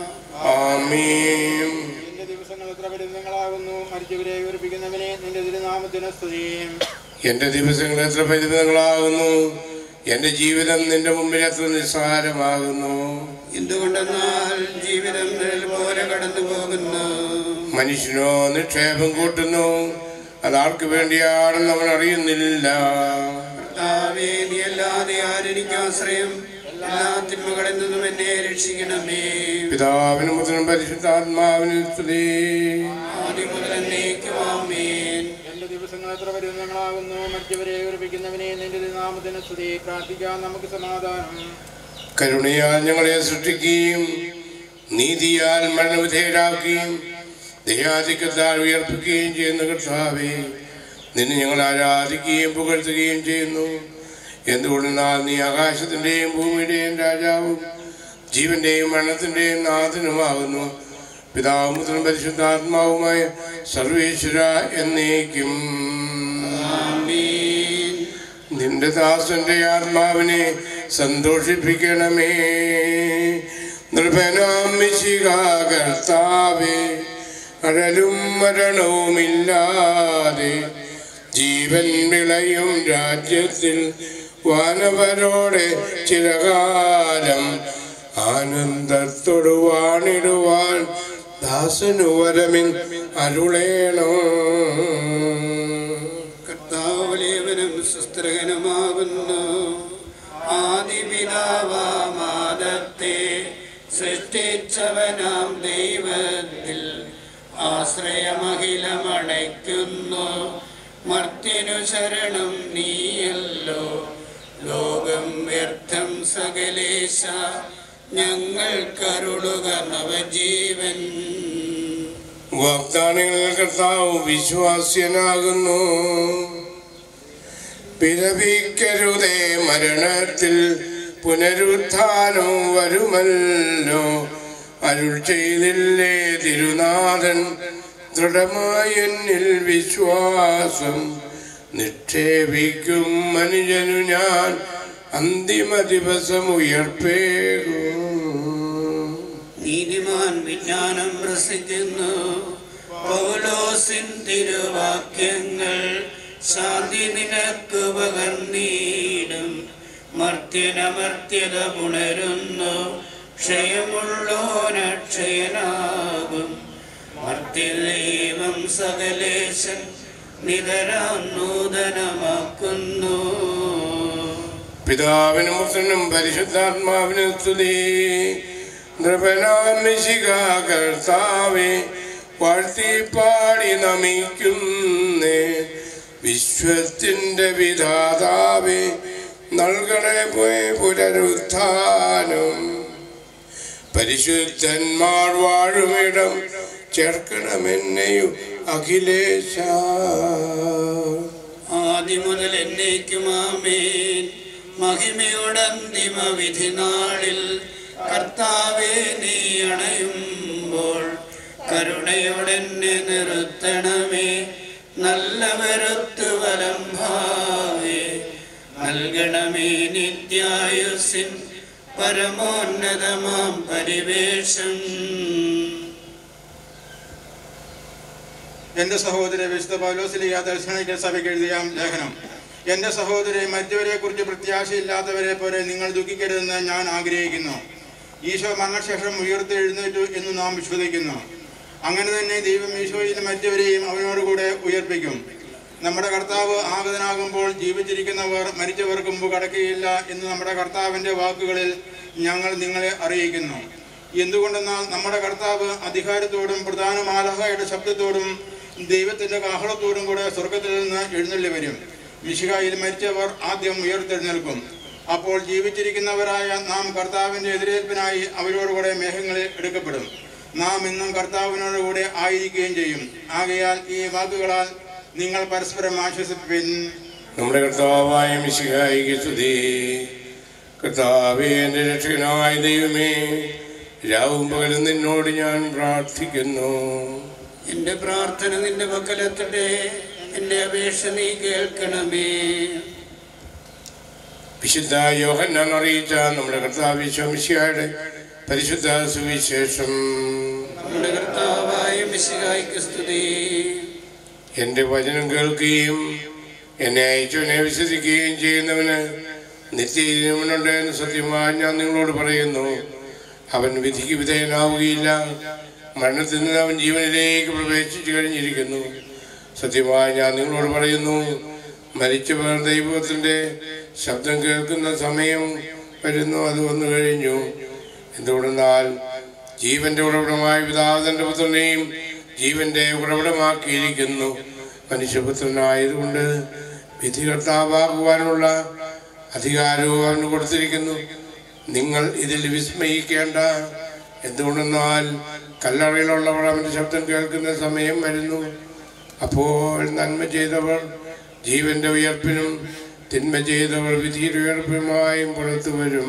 ആമേൻ നിന്റെ ദിവസങ്ങൾ എത്ര പരിമിതങ്ങളാകുന്നു മരിച്ചവരെ ഉയർപ്പിക്കുന്നവനെ നിന്റെ തിരുനാമത്തിന് സ്തുതിയും എന്റെ ദിവസങ്ങൾ എത്ര പരിമിതങ്ങളാകുന്നു എന്റെ ജീവിതം നിന്റെ മുമ്പിൽ എത്ര നിസ്സാരമാകുന്നു എന്തുകൊണ്ടെന്നാൽ ജീവിതം നിഴൽ പോലെ കടന്നു പോകുന്നു മനുഷ്യനോ നിക്ഷേപം കൂട്ടുന്നു അതാർക്ക് വേണ്ടിയാണെന്ന് അവൻ അറിയുന്നില്ല കർത്താവേ നീ അല്ലാതെ ആരെനിക്ക് ആശ്രയം എല്ലാ തിന്മകളിൽ നിന്നും എന്നെ രക്ഷിക്കണമേ പിതാവിനും പുത്രനും പരിശുദ്ധാത്മാവിനും സ്തുതി ആദ്യം മുതൽ എന്നേക്കും ആമേൻ എന്റെ ദിവസങ്ങൾ എത്ര പരിമിതങ്ങളാകുന്നു മരിച്ചവരെ ഉയർപ്പിക്കുന്നവനെ നിന്റെ തിരുനാമത്തിന് സ്തുതി പ്രാർത്ഥിക്കാം നമുക്ക് സമാധാനം കരുണയാൽ ഞങ്ങളെ സൃഷ്ടിക്കുകയും നീതിയാൽ മരണവിധേയരാക്കുകയും ദയാധിക്യത്താൽ ഉയർപ്പിക്കുകയും ചെയ്യുന്ന കർത്താവേ നിന്നെ ഞങ്ങൾ ആരാധിക്കുകയും പുകഴ്ത്തുകയും ചെയ്യുന്നു എന്തുകൊണ്ടെന്നാൽ നീ ആകാശത്തിൻ്റെയും ഭൂമിയുടെയും രാജാവും ജീവന്റെയും മരണത്തിൻ്റെയും നാഥനുമാകുന്നു പിതാവും പുത്രനും പരിശുദ്ധാത്മാവുമായ സർവേശ്വര എന്നേക്കും നിന്റെ ദാസന്റെ ആത്മാവിനെ സന്തോഷിപ്പിക്കണമേ നൃപനാം മിശിക കർത്താവേ അഴലും മരണവുമില്ലാതെ ജീവൻ വിളയും രാജ്യത്തിൽ വാനവരോടെ ചിരകാലം ആനന്ദത്തോടു വാണിടുവാൻ ദാസനു വരമിൻ അരുളേണോ കർത്താവലേവനും സുസ്ത്രകനുമാകുന്നു ആദിപിതാവാമാദത്തെ സൃഷ്ടിച്ചവനാം ദൈവത്തിൽ ആശ്രയമഖിലമടയ്ക്കുന്നു മർത്യനു ശരണം നീയല്ലോ ലോകം വ്യർത്ഥം സകലേശ ഞങ്ങൾക്കരുളുക നവജീവൻ വാഗ്ദാനങ്ങളിൽ കർത്താവ് വിശ്വാസ്യനാകുന്നു പിറവിക്കരുതേ മരണത്തിൽ പുനരുത്ഥാനം വരുമല്ലോ അരുൾ ചെയ്തില്ലേ തിരുനാഥൻ ദൃഢമായ എന്നിൽ വിശ്വാസം നിക്ഷേപിക്കും മനുജനു ഞാൻ അന്തിമ ദിവസം ഉയർപ്പേകും നീതിമാൻ വിജ്ഞാനം പ്രസിക്കുന്നു പൗലോസിൻ തിരുവാക്യങ്ങൾ ശാന്തി നിനക്ക് പകർന്നീടും മർത്യനമർത്യത പുണരുന്നു ക്ഷയമുള്ളോനക്ഷയനാകും മർത്യദൈവം സകലേശൻ നിതരാം നൂതനമാക്കുന്നു പിതാവിനും പുത്രനും പരിശുദ്ധാത്മാവിനും സ്തുതി നൃപനാമിശിക കർത്താവെ വാഴ്ത്തി പാടി നമിക്കുന്നേ വിശ്വത്തിന്റെ വിധാതാവെ നൽകണേ പോയ പുനരുത്ഥാനം പരിശുദ്ധന്മാർ വാഴുമിടം ചേർക്കണമെന്നെയും അഖിലേശ ആദ്യം മുതൽ എന്നേക്കുമാമേൻ മഹിമയോടന്തിമ വിധി നാളിൽ കർത്താവെ നീ അണയുമ്പോൾ കരുണയോടെന്നെ നിർത്തണമേ നല്ല വരുത്തു വലം ഭാവേ നൽകണമേ നിത്യായുസിൻ പരമോന്നതമാം പരിവേഷം എന്റെ സഹോദര വിശുദ്ധ പൗലോസിലിയ ദർശനിക സഭയ്ക്ക് എഴുതിയ ലേഖനം എന്റെ സഹോദരെ മറ്റവരെ കുറിച്ച് പ്രത്യാശയില്ലാത്തവരെ പോലെ നിങ്ങൾ ദുഃഖിക്കരുതെന്ന് ഞാൻ ആഗ്രഹിക്കുന്നു ഈശോ മരണശേഷം ഉയർത്തെഴുന്നേറ്റു എന്ന് നാം വിശ്വസിക്കുന്നു അങ്ങനെ തന്നെ ദൈവം ഈശോയിൽ മറ്റവരെയും അവനോടുകൂടെ ഉയർപ്പിക്കും നമ്മുടെ കർത്താവ് ആഗതനാകുമ്പോൾ ജീവിച്ചിരിക്കുന്നവർ മരിച്ചവർക്ക് മുമ്പ് കടക്കുകയില്ല എന്ന് നമ്മുടെ കർത്താവിന്റെ വാക്കുകളിൽ ഞങ്ങൾ നിങ്ങളെ അറിയിക്കുന്നു എന്തുകൊണ്ടെന്നാൽ നമ്മുടെ കർത്താവ് അധികാരത്തോടും പ്രധാന മാലഹയുടെ ശബ്ദത്തോടും ദൈവത്തിന്റെ കാഹളത്തോടും കൂടെ സ്വർഗത്തിൽ നിന്ന് എഴുന്നള്ളി വരും മിശിഹായിൽ മരിച്ചവർ ആദ്യം ഉയർത്തെഴുന്നേൽക്കും അപ്പോൾ ജീവിച്ചിരിക്കുന്നവരായ നാം കർത്താവിന്റെ എതിരേൽപ്പിനായി അവരോടുകൂടെ മേഘങ്ങളിൽ എടുക്കപ്പെടും നാം ഇന്നും കർത്താവിനോടുകൂടെ ആയിരിക്കുകയും ചെയ്യും ആകയാൽ ഈ വാക്കുകളാൽ നിങ്ങൾ പരസ്പരം ആശ്വസിപ്പിൻ നമ്മുടെ കർത്താവായ മിശിഹായിക്ക് സ്തുതി കർത്താവേ എൻ്റെ രക്ഷകനായ ദൈവമേ രാവും പകലും നിന്നോട് ഞാൻ പ്രാർത്ഥിക്കുന്നു എന്റെ പ്രാർത്ഥന നിന്റെ പക്കലെത്തട്ടെ എന്റെ അപേക്ഷ നീ കേൾക്കണമേ വിശുദ്ധ യോഹന്നാൻ അറിയിച്ച നമ്മുടെ കർത്താവ് ശോമിശിഹായുടെ പരിശുദ്ധ സുവിശേഷം നമ്മുടെ കർത്താവായ മിശിഹായ്ക്ക് സ്തുതി എൻ്റെ വചനം കേൾക്കുകയും എന്നെ അയച്ചവനെ വിശ്വസിക്കുകയും ചെയ്യുന്നവന് നിത്യജീവനുണ്ട് എന്ന് സത്യമായി ഞാൻ നിങ്ങളോട് പറയുന്നു അവൻ വിധിക്ക് വിധേയനാവുകയില്ല മരണത്തിൽ നിന്ന് അവൻ ജീവനിലേക്ക് പ്രവേശിച്ചു കഴിഞ്ഞിരിക്കുന്നു സത്യമായി ഞാൻ നിങ്ങളോട് പറയുന്നു മരിച്ചവർ ദൈവത്തിൻ്റെ ശബ്ദം കേൾക്കുന്ന സമയം വരുന്നു അത് വന്നു കഴിഞ്ഞു എന്തുകൊണ്ടെന്നാൽ ജീവന്റെ ഉറവിടമായ പിതാവിന്റെ പുത്രനെയും ജീവന്റെ ഉറവിടമാക്കിയിരിക്കുന്നു മനുഷ്യപുത്രനായതുകൊണ്ട് വിധികർത്താവാകുവാനുള്ള അധികാരവും അവന് കൊടുത്തിരിക്കുന്നു നിങ്ങൾ ഇതിൽ വിസ്മയിക്കേണ്ട എന്തുകൊണ്ടെന്നാൽ കല്ലറയിലുള്ളവർ അവന്റെ ശബ്ദം കേൾക്കുന്ന സമയം വരുന്നു അപ്പോൾ നന്മ ചെയ്തവർ ജീവന്റെ ഉയർപ്പിനും തിന്മ ചെയ്തവർ വിധിയുടെ ഉയർപ്പിനുമായും പുറത്തു വരും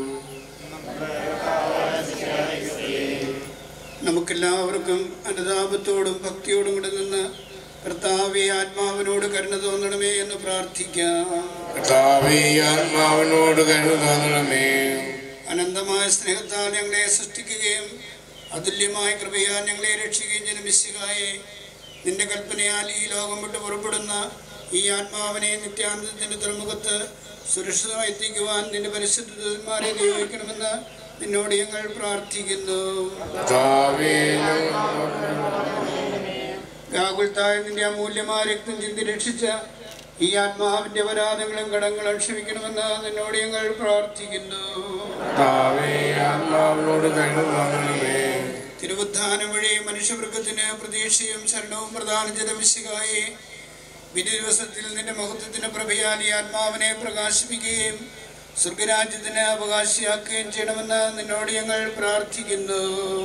നമുക്കെല്ലാവർക്കും അനുതാപത്തോടും ഭക്തിയോടും കൂടെ നിന്ന് കർത്താവെ ആത്മാവിനോട് കരുണ തോന്നണമേ എന്ന് പ്രാർത്ഥിക്കാം കർത്താവേ ആത്മാവിനോട് കരുതാണമേ അനന്തമായ സ്നേഹത്താൽ ഞങ്ങളെ സൃഷ്ടിക്കുകയും അതുല്യമായ കൃപയാൽ ഞങ്ങളെ രക്ഷിക്കുകയും ചെയ്യുന്ന മിസ്സികായെ നിന്റെ കൽപ്പനയാൽ ഈ ലോകം വിട്ട് പുറപ്പെടുന്ന ഈ ആത്മാവിനെ നിത്യാനന്ദത്തിന്റെ തുറമുഖത്ത് സുരക്ഷിതമായി എത്തിക്കുവാൻ നിന്റെ പരിശുദ്ധന്മാരെ നിയോഗിക്കണമെന്ന് നിന്നോട് ഞങ്ങൾ പ്രാർത്ഥിക്കുന്നു കർത്താവേ, ഗാകുൽത്തായ നിന്റെ അമൂല്യമായ രക്തം ചിന്തി രക്ഷിച്ച ഈ ആത്മാവിന്റെ അപരാധങ്ങളും കടങ്ങളും ക്ഷമിക്കണമെന്ന് നിന്നോട് ഞങ്ങൾ പ്രാർത്ഥിക്കുന്നു കർത്താവേ, ആത്മാവിനോട് കരുണമേ തിരുവുദ്ധാനം വഴി മനുഷ്യവൃഗത്തിന് പ്രതീക്ഷയും ശരണവും പ്രദാനം ചെയ്ത വിശുകായെ വിധി ദിവസത്തിൽ നിന്റെ മഹത്വത്തിന്റെ പ്രഭയാൽ ഈ ആത്മാവിനെ പ്രകാശിപ്പിക്കുകയും സ്വർഗരാജ്യത്തിന് അവകാശിയാക്കുകയും ചെയ്യണമെന്ന് നിന്നോട് ഞങ്ങൾ പ്രാർത്ഥിക്കുന്നു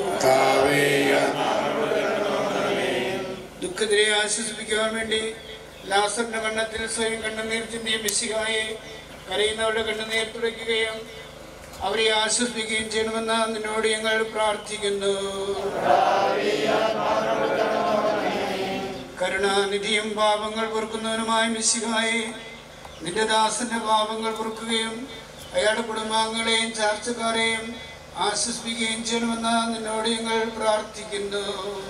ദുഃഖത്തിനെ ആശ്വസിപ്പിക്കുവാൻ വേണ്ടി ലാസറിന്റെ കണ്ണത്തിൽ സ്വയം കണ്ണുനീർ ചിന്തിയ മിശികായെ കരയുന്നവരുടെ കണ്ണുനീർ തുടയ്ക്കുകയും അവരെ ആശ്വസിപ്പിക്കുകയും ചെയ്യണമെന്ന് നിന്നോട് ഞങ്ങൾ പ്രാർത്ഥിക്കുന്നു കരുണാനിധിയും പാപങ്ങൾ പൊറുക്കുന്നവനുമായ മിശിഹായെ നിന്റെ ദാസന്റെ പാപങ്ങൾ പൊറുക്കുകയും അയാളുടെ കുടുംബാംഗങ്ങളെയും ചാർച്ചക്കാരെയും ആശ്വസിപ്പിക്കുകയും ചെയ്യണമെന്ന് നിന്നോട് ഞങ്ങൾ പ്രാർത്ഥിക്കുന്നു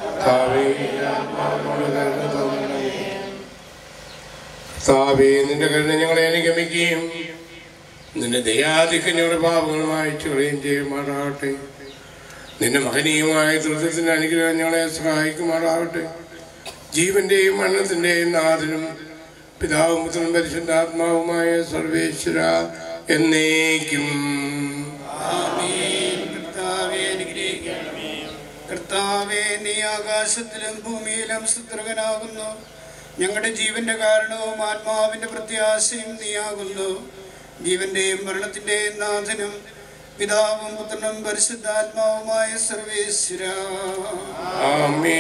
കർത്താവേ, നിന്റെ കരുണ ഞങ്ങളെ അനുഗമിക്കുകയും നിന്റെ ദയാധിക്കഞ്ഞയുടെ പാപങ്ങൾ മായച്ചു കളയുകയും ചെയ്യുമാറാകട്ടെ നിന്റെ മഹനീയമായ ദൃഢത്തിന്റെ അനുഗ്രഹം ഞങ്ങളെ സഹായിക്കുമാറാകട്ടെ ജീവന്റെയും മരണത്തിന്റെയും നാഥനും പിതാവും പുത്രനും പരിശുദ്ധാത്മാവുമായ സർവേശ്വര എന്നേക്കും ആമേൻ. കർത്താവേ അനുഗ്രഹിക്കണമേ കർത്താവേ നീ ആകാശത്തിലും ഭൂമിയിലും സുത്രകനാകുന്നു ഞങ്ങളുടെ ജീവന്റെ കാരണവും ആത്മാവിന്റെ പ്രത്യാശയും നീയാകുന്നു ജീവന്റെയും മരണത്തിന്റെയും നാഥനും പിതാവും പുത്രനും പരിശുദ്ധാത്മാവുമായ സർവേശ്വര ആമേ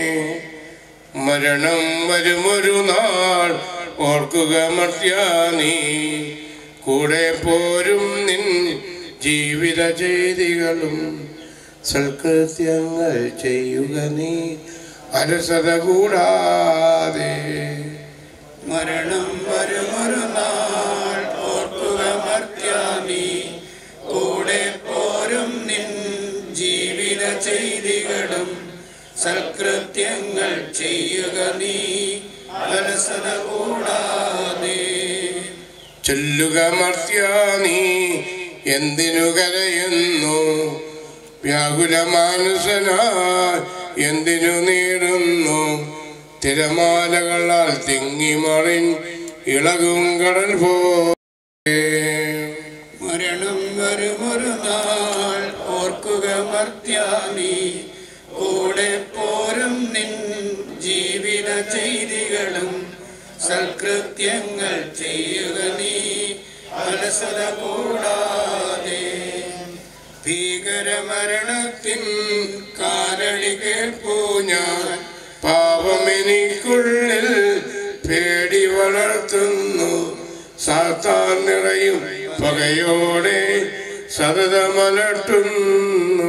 മരണം വരുമൊരു നാൾ ഓർക്കുക മർത്യാനീ കൂടെ പോരും നിൻ ജീവിത ചെയ്തികളും സൽകൃത്യങ്ങൾ ചെയ്യുക നീ അലസത കൂടാതെ മരണം വരുമൊരു നാൾ ഓർക്കുക മർത്യാനി കൂടെ പോരും നിൻ ജീവിത ചെയ്തികളും സൽകൃത്യങ്ങൾ ചെയ്യുക നീ അലസത കൂടാതെ ചൊല്ലുക മർത്യാനീ എന്തിനു കരയുന്നു വ്യാകുല മാനസനായി എന്തിനു നേടുന്നു തിരമാലകളാൽ തിങ്ങിമറിൻ ഇളകും കടൽ പോലെ മരണം വരുമൊരു നാൾ ഓർക്കുക മർത്യാനി കൂടെ പോരും നിൻ ജീവിത ചെയ്തികളും സൽകൃത്യങ്ങൾ ചെയ്യുക നീ അലസത കൂടാതെ ഭീകരമരണത്തിൻ കാലടി കേൾപ്പൂ ഞാൻ പാപമെനിക്കുള്ളിൽ പേടി വളർത്തുന്നു സാത്താൻ നിറയും പകയോടെ സതതമലട്ടുന്നു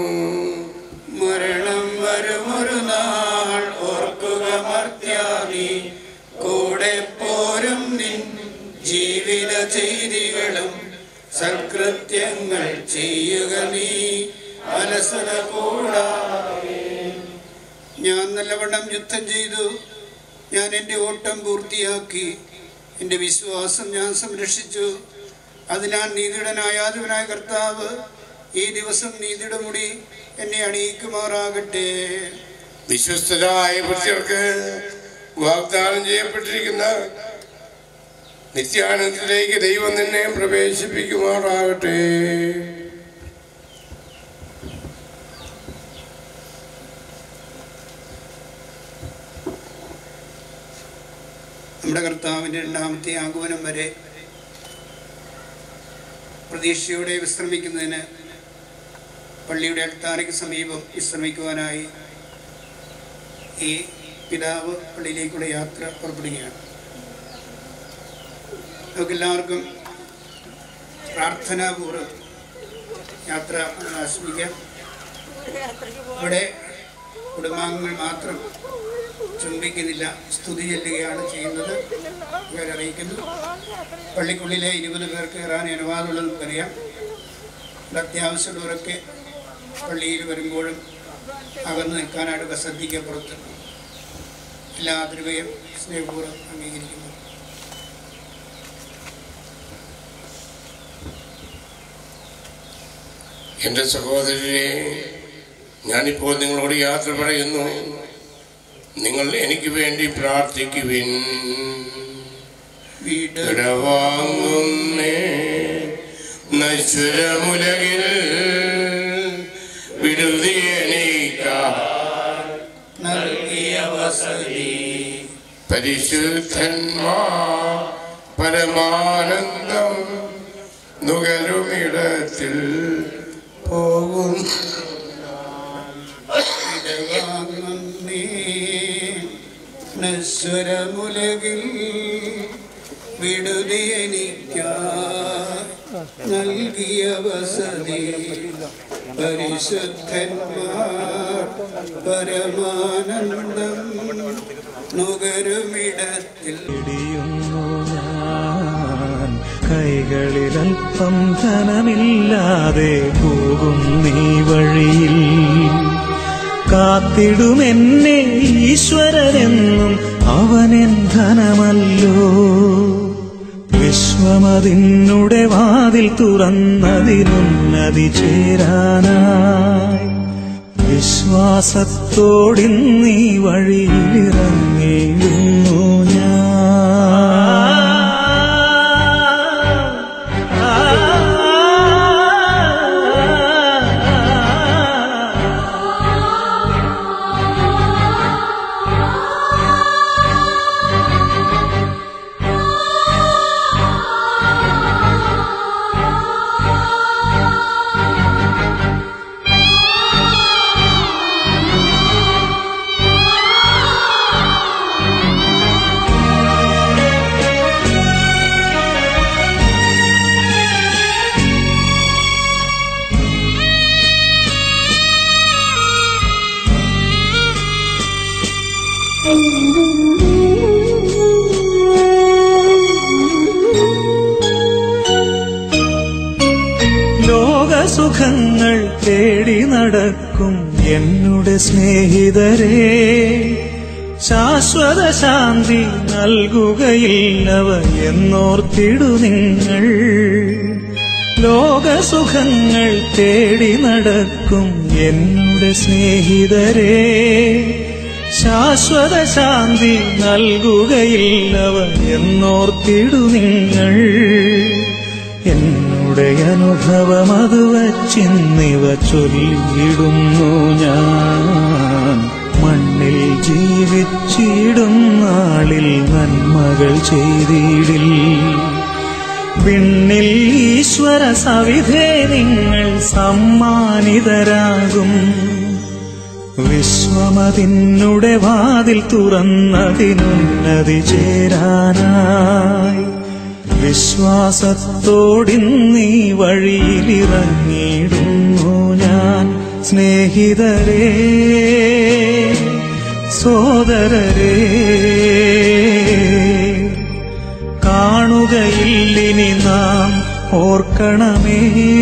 മരണം വരുമൊരു നാൾ ഓർക്കുക മർത്യാനി കൂടെ പോരും നിൻ ജീവിത ചെയ്തികളും സൽകൃത്യങ്ങൾ ചെയ്യുക നീ അലസത കൂടാതെ ഞാൻ നല്ലവണ്ണം യുദ്ധം ചെയ്തു ഞാൻ എൻ്റെ ഓട്ടം പൂർത്തിയാക്കി എൻ്റെ വിശ്വാസം ഞാൻ സംരക്ഷിച്ചു അതിനാൽ നീതിയുടനായാതവനായ കർത്താവ് ഈ ദിവസം നീതിയുടെ മുടി എന്നെ അണിയിക്കുമാറാകട്ടെ വിശ്വസ്തരായ ഭക്തർക്ക് വാഗ്ദാനം ചെയ്യപ്പെട്ടിരിക്കുന്ന നിത്യാനന്ദത്തിലേക്ക് ദൈവം നിന്നെ പ്രവേശിപ്പിക്കുമാറാകട്ടെ നമ്മുടെ കർത്താവിൻ്റെ രണ്ടാമത്തെ ആഗമനം വരെ പ്രതീക്ഷയോടെ വിശ്രമിക്കുന്നതിന് പള്ളിയുടെ അൾത്താരയ്ക്ക് സമീപം വിശ്രമിക്കുവാനായി ഈ പിതാവ് പള്ളിയിലേക്കുള്ള യാത്ര പുറപ്പെടുകയാണ് നമുക്കെല്ലാവർക്കും പ്രാർത്ഥനാപൂർവ്വം യാത്ര ആസ്വദിക്കാം ഇവിടെ കുടുംബാംഗങ്ങൾ മാത്രം ചുംബിക്കുന്നില്ല സ്തുതി ചെല്ലുകയാണ് ചെയ്യുന്നത് ഇവരറിയിക്കുന്നു പള്ളിക്കുള്ളിലെ ഇരുപത് പേർക്ക് കയറാൻ അനുവാദമുള്ളത് നമുക്കറിയാം ഇവിടെ അത്യാവശ്യമുള്ളവരൊക്കെ പള്ളിയിൽ വരുമ്പോഴും അകന്ന് നിൽക്കാനായിട്ട് ബസദ്ധിക്ക് പുറത്ത് എല്ലാ അതിരുവയും സ്നേഹപൂർവ്വം അംഗീകരിക്കുന്നു എൻ്റെ സഹോദരരെ ഞാനിപ്പോൾ നിങ്ങളോട് യാത്ര പറയുന്നു നിങ്ങൾ എനിക്ക് വേണ്ടി പ്രാർത്ഥിക്കുവിൻ വിടവാങ്ങുന്നേ നശ്വരമുലകിൽ വിടുതിയനീക്കാൻ നൽകിയ വസതി പരിശുദ്ധന്മാർ പരമാനന്ദം നുകരുമിടത്തിൽ പോകും നശ്വരമുലകിൽ വിടുതിയെനിക്ക നൽകിയ വസതി പരിശുദ്ധന്മാർ പരമാനന്ദം നുകരുമിടത്തിൽ ഇടിയുന്നു ഞാൻ കൈകളിലൽപ്പം ധനമില്ലാതെ പോകും നീ വഴിയിൽ കാത്തിടുമെന്നെ ഈശ്വരനെന്നും അവനെൻ ധനമല്ലോ വിശ്വമതിന്നുടെ വാതിൽ തുറന്നതിനുന്നതി ചേരാനായി വിശ്വാസത്തോടിന്നീ വഴിയിലിറങ്ങിയിരുന്നു ലോകസുഖങ്ങൾ തേടി നടക്കും എന്നുടെ സ്നേഹിതരെ ശാശ്വത ശാന്തി നൽകുകയില്ലവ എന്നോർത്തിടു നിങ്ങൾ ലോകസുഖങ്ങൾ തേടി നടക്കും എന്നുടെ സ്നേഹിതരെ ശാശ്വത ശാന്തി നൽകുകയില്ലവ എന്നോർത്തിടു നിങ്ങൾ എന്നുടെ അനുഭവം അത് വച്ചിന്നിവ ചൊല്ലിയിടുന്നു ഞാൻ മണ്ണിൽ ജീവിച്ചിടും നാളിൽ നന്മകൾ ചെയ്തിടിൽ വിണ്ണിൽ ഈശ്വര സവിധേ നിങ്ങൾ സമ്മാനിതരാകും വിശ്വമതിന്നുടെ വാതിൽ തുറന്നതിനുന്നതി ചേരാനായി വിശ്വാസത്തോടിന്നീ വഴിയിലിറങ്ങിയിടുന്നു ഞാൻ സ്നേഹിതരേ സോദരരേ കാണുകയില്ലിനി നാം ഓർക്കണമേ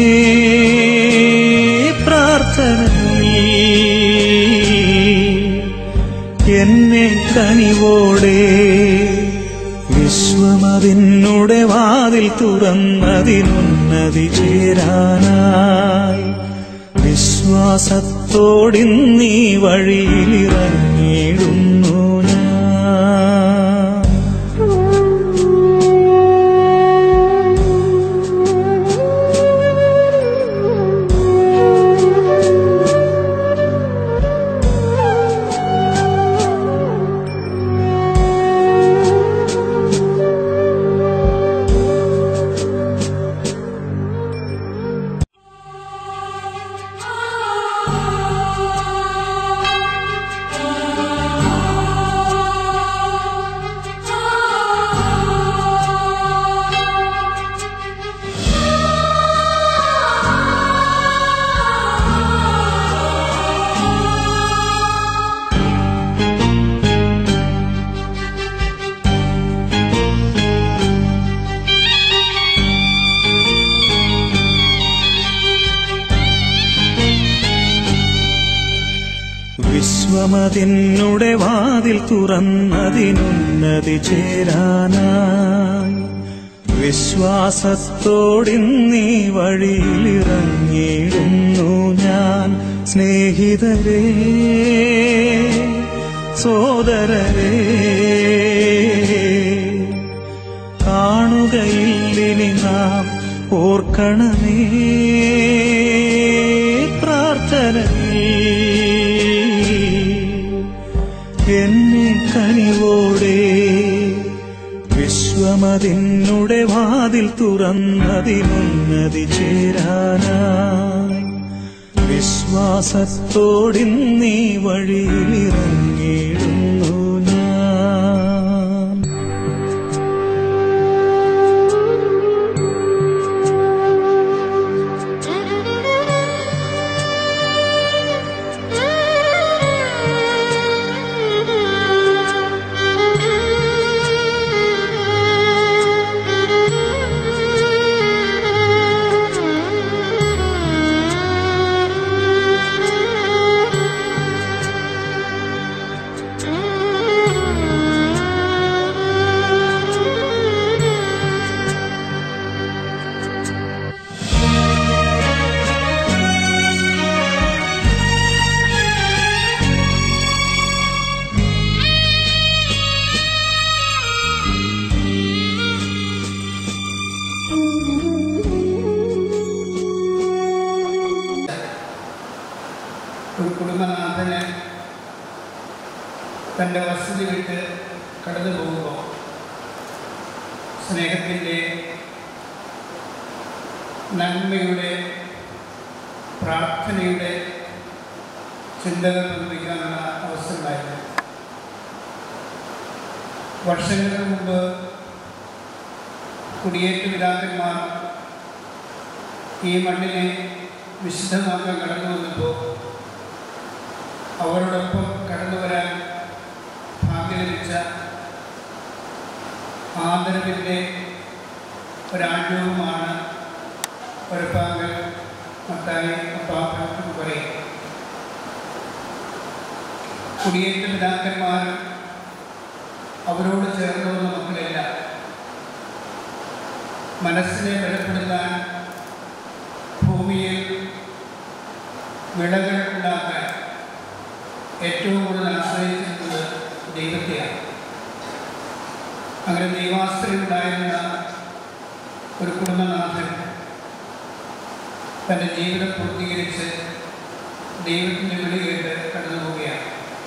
പ്രാർത്ഥനയിൽ എന്നെ കനിവോടെ വിശ്വമതിന്നുടെ വാതിൽ തുറന്നതിനുന്നതി ചേരാനായി വിശ്വാസത്തോടിന്നീ വഴിയിലിറങ്ങിയിടുന്നു ഞാൻ വിശ്വമതിന്നുടെ വാതിൽ തുറന്നതിനുന്നതി ചേരാനായി വിശ്വാസത്തോടിന്നീ വഴിയിലിറങ്ങിയിടുന്നു ഞാൻ സ്നേഹിതരേ സോദരരേ കാണുകയില്ലിനി നാം ഓർക്കണമേ പ്രാർത്ഥനയിൽ എന്നെ കനിവോടെ വിശ്വമതിന്നുടെ വാതിൽ തുറന്നതിനുന്നതി ചേരാനായി വിശ്വാസത്തോടിന്നീ വഴിയിലിറങ്ങിയിടുന്നു ഞാൻ ഒരു കുടുംബനാഥന് തൻ്റെ വസതി വിട്ട് കടന്നു പോകുമ്പോൾ സ്നേഹത്തിൻ്റെ നന്മയുടെ പ്രാർത്ഥനയുടെ ചിന്തകൾ നിർമ്മിക്കാനുള്ള അവസരമായിരുന്നു വർഷങ്ങൾക്ക് മുമ്പ് കുടിയേറ്റ പിതാക്കന്മാർ ഈ മണ്ണിനെ വിശുദ്ധമാക്കാൻ കടന്നു വന്നപ്പോൾ അവരോടൊപ്പം കടന്നു വരാൻ ഭാഗ്യം ലഭിച്ച ആദരവിൻ്റെ ഒരാഗ്രഹമാണ് ഒരുപ്പാങ്കൽ മത്തായി അപ്പാപ്പൻ എന്ന് പറയും കുടിയേറ്റ പിതാക്കന്മാർ അവരോട് ചേർന്ന് വന്ന മക്കളെല്ലാം മനസ്സിനെ ബലപ്പെടുത്താൻ ഭൂമിയിൽ വിളകൾ ഉണ്ടാക്കാൻ ഏറ്റവും കൂടുതൽ ആശ്രയിച്ചിരുന്നത് ദൈവത്തെയാണ് അങ്ങനെ ദൈവാശ്രയുണ്ടായിരുന്ന ഒരു കുടുംബനാഥൻ തൻ്റെ ജീവിതം പൂർത്തീകരിച്ച് ദൈവത്തിൻ്റെ വിളി കേട്ട് കടന്നു പോവുകയാണ്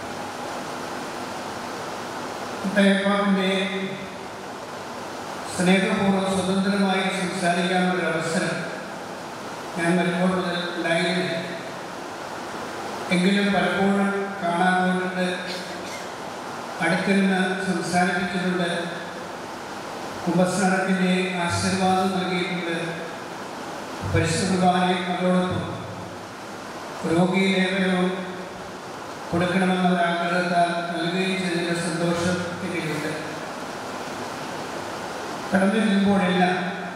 മുത്തയ്യപ്പാവിൻ്റെ സ്നേഹപൂർവ്വം സ്വതന്ത്രമായി സംസാരിക്കാനുള്ള അവസരം ഞാൻ വരുമ്പോൾ മുതൽ ഉണ്ടായിരുന്നില്ല എങ്കിലും പലപ്പോഴും കാണാൻ പോയിട്ടുണ്ട് അടുത്തിരുന്ന് സംസാരിപ്പിച്ചിട്ടുണ്ട് കുംഭസ്നാനത്തിൻ്റെ ആശീർവാദം നൽകിയിട്ടുണ്ട് പരിശുദ്ധവാനെ അതോടൊപ്പം രോഗിയിലേവരവും കൊടുക്കണമെന്ന ആഗ്രഹത്താൽ നൽകുകയും ചെയ്തതിൻ്റെ സന്തോഷം എനിക്കുണ്ട് കടന്നു ചെല്ലുമ്പോഴെല്ലാം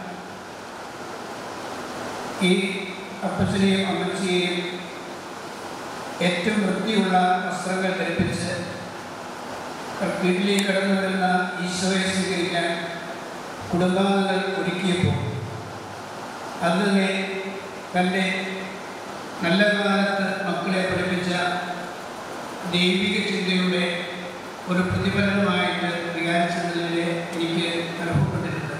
ഈ അപ്പച്ചനെയും അമ്മച്ചിയെയും ഏറ്റവും വൃത്തിയുള്ള വസ്ത്രങ്ങൾ ധരിപ്പിച്ച് വീട്ടിലേക്ക് കടന്നു വരുന്ന ഈശോയെ സ്വീകരിക്കാൻ കുടുംബാംഗങ്ങൾ ഒരുക്കിയപ്പോൾ അതിനെ തൻ്റെ നല്ല കാലത്ത് മക്കളെ പഠിപ്പിച്ച ദൈവിക ചിന്തയുടെ ഒരു പ്രതിഫലനമായിട്ട് വിചാരിച്ചതിൽ എനിക്ക് അനുഭവപ്പെട്ടിട്ടുണ്ട്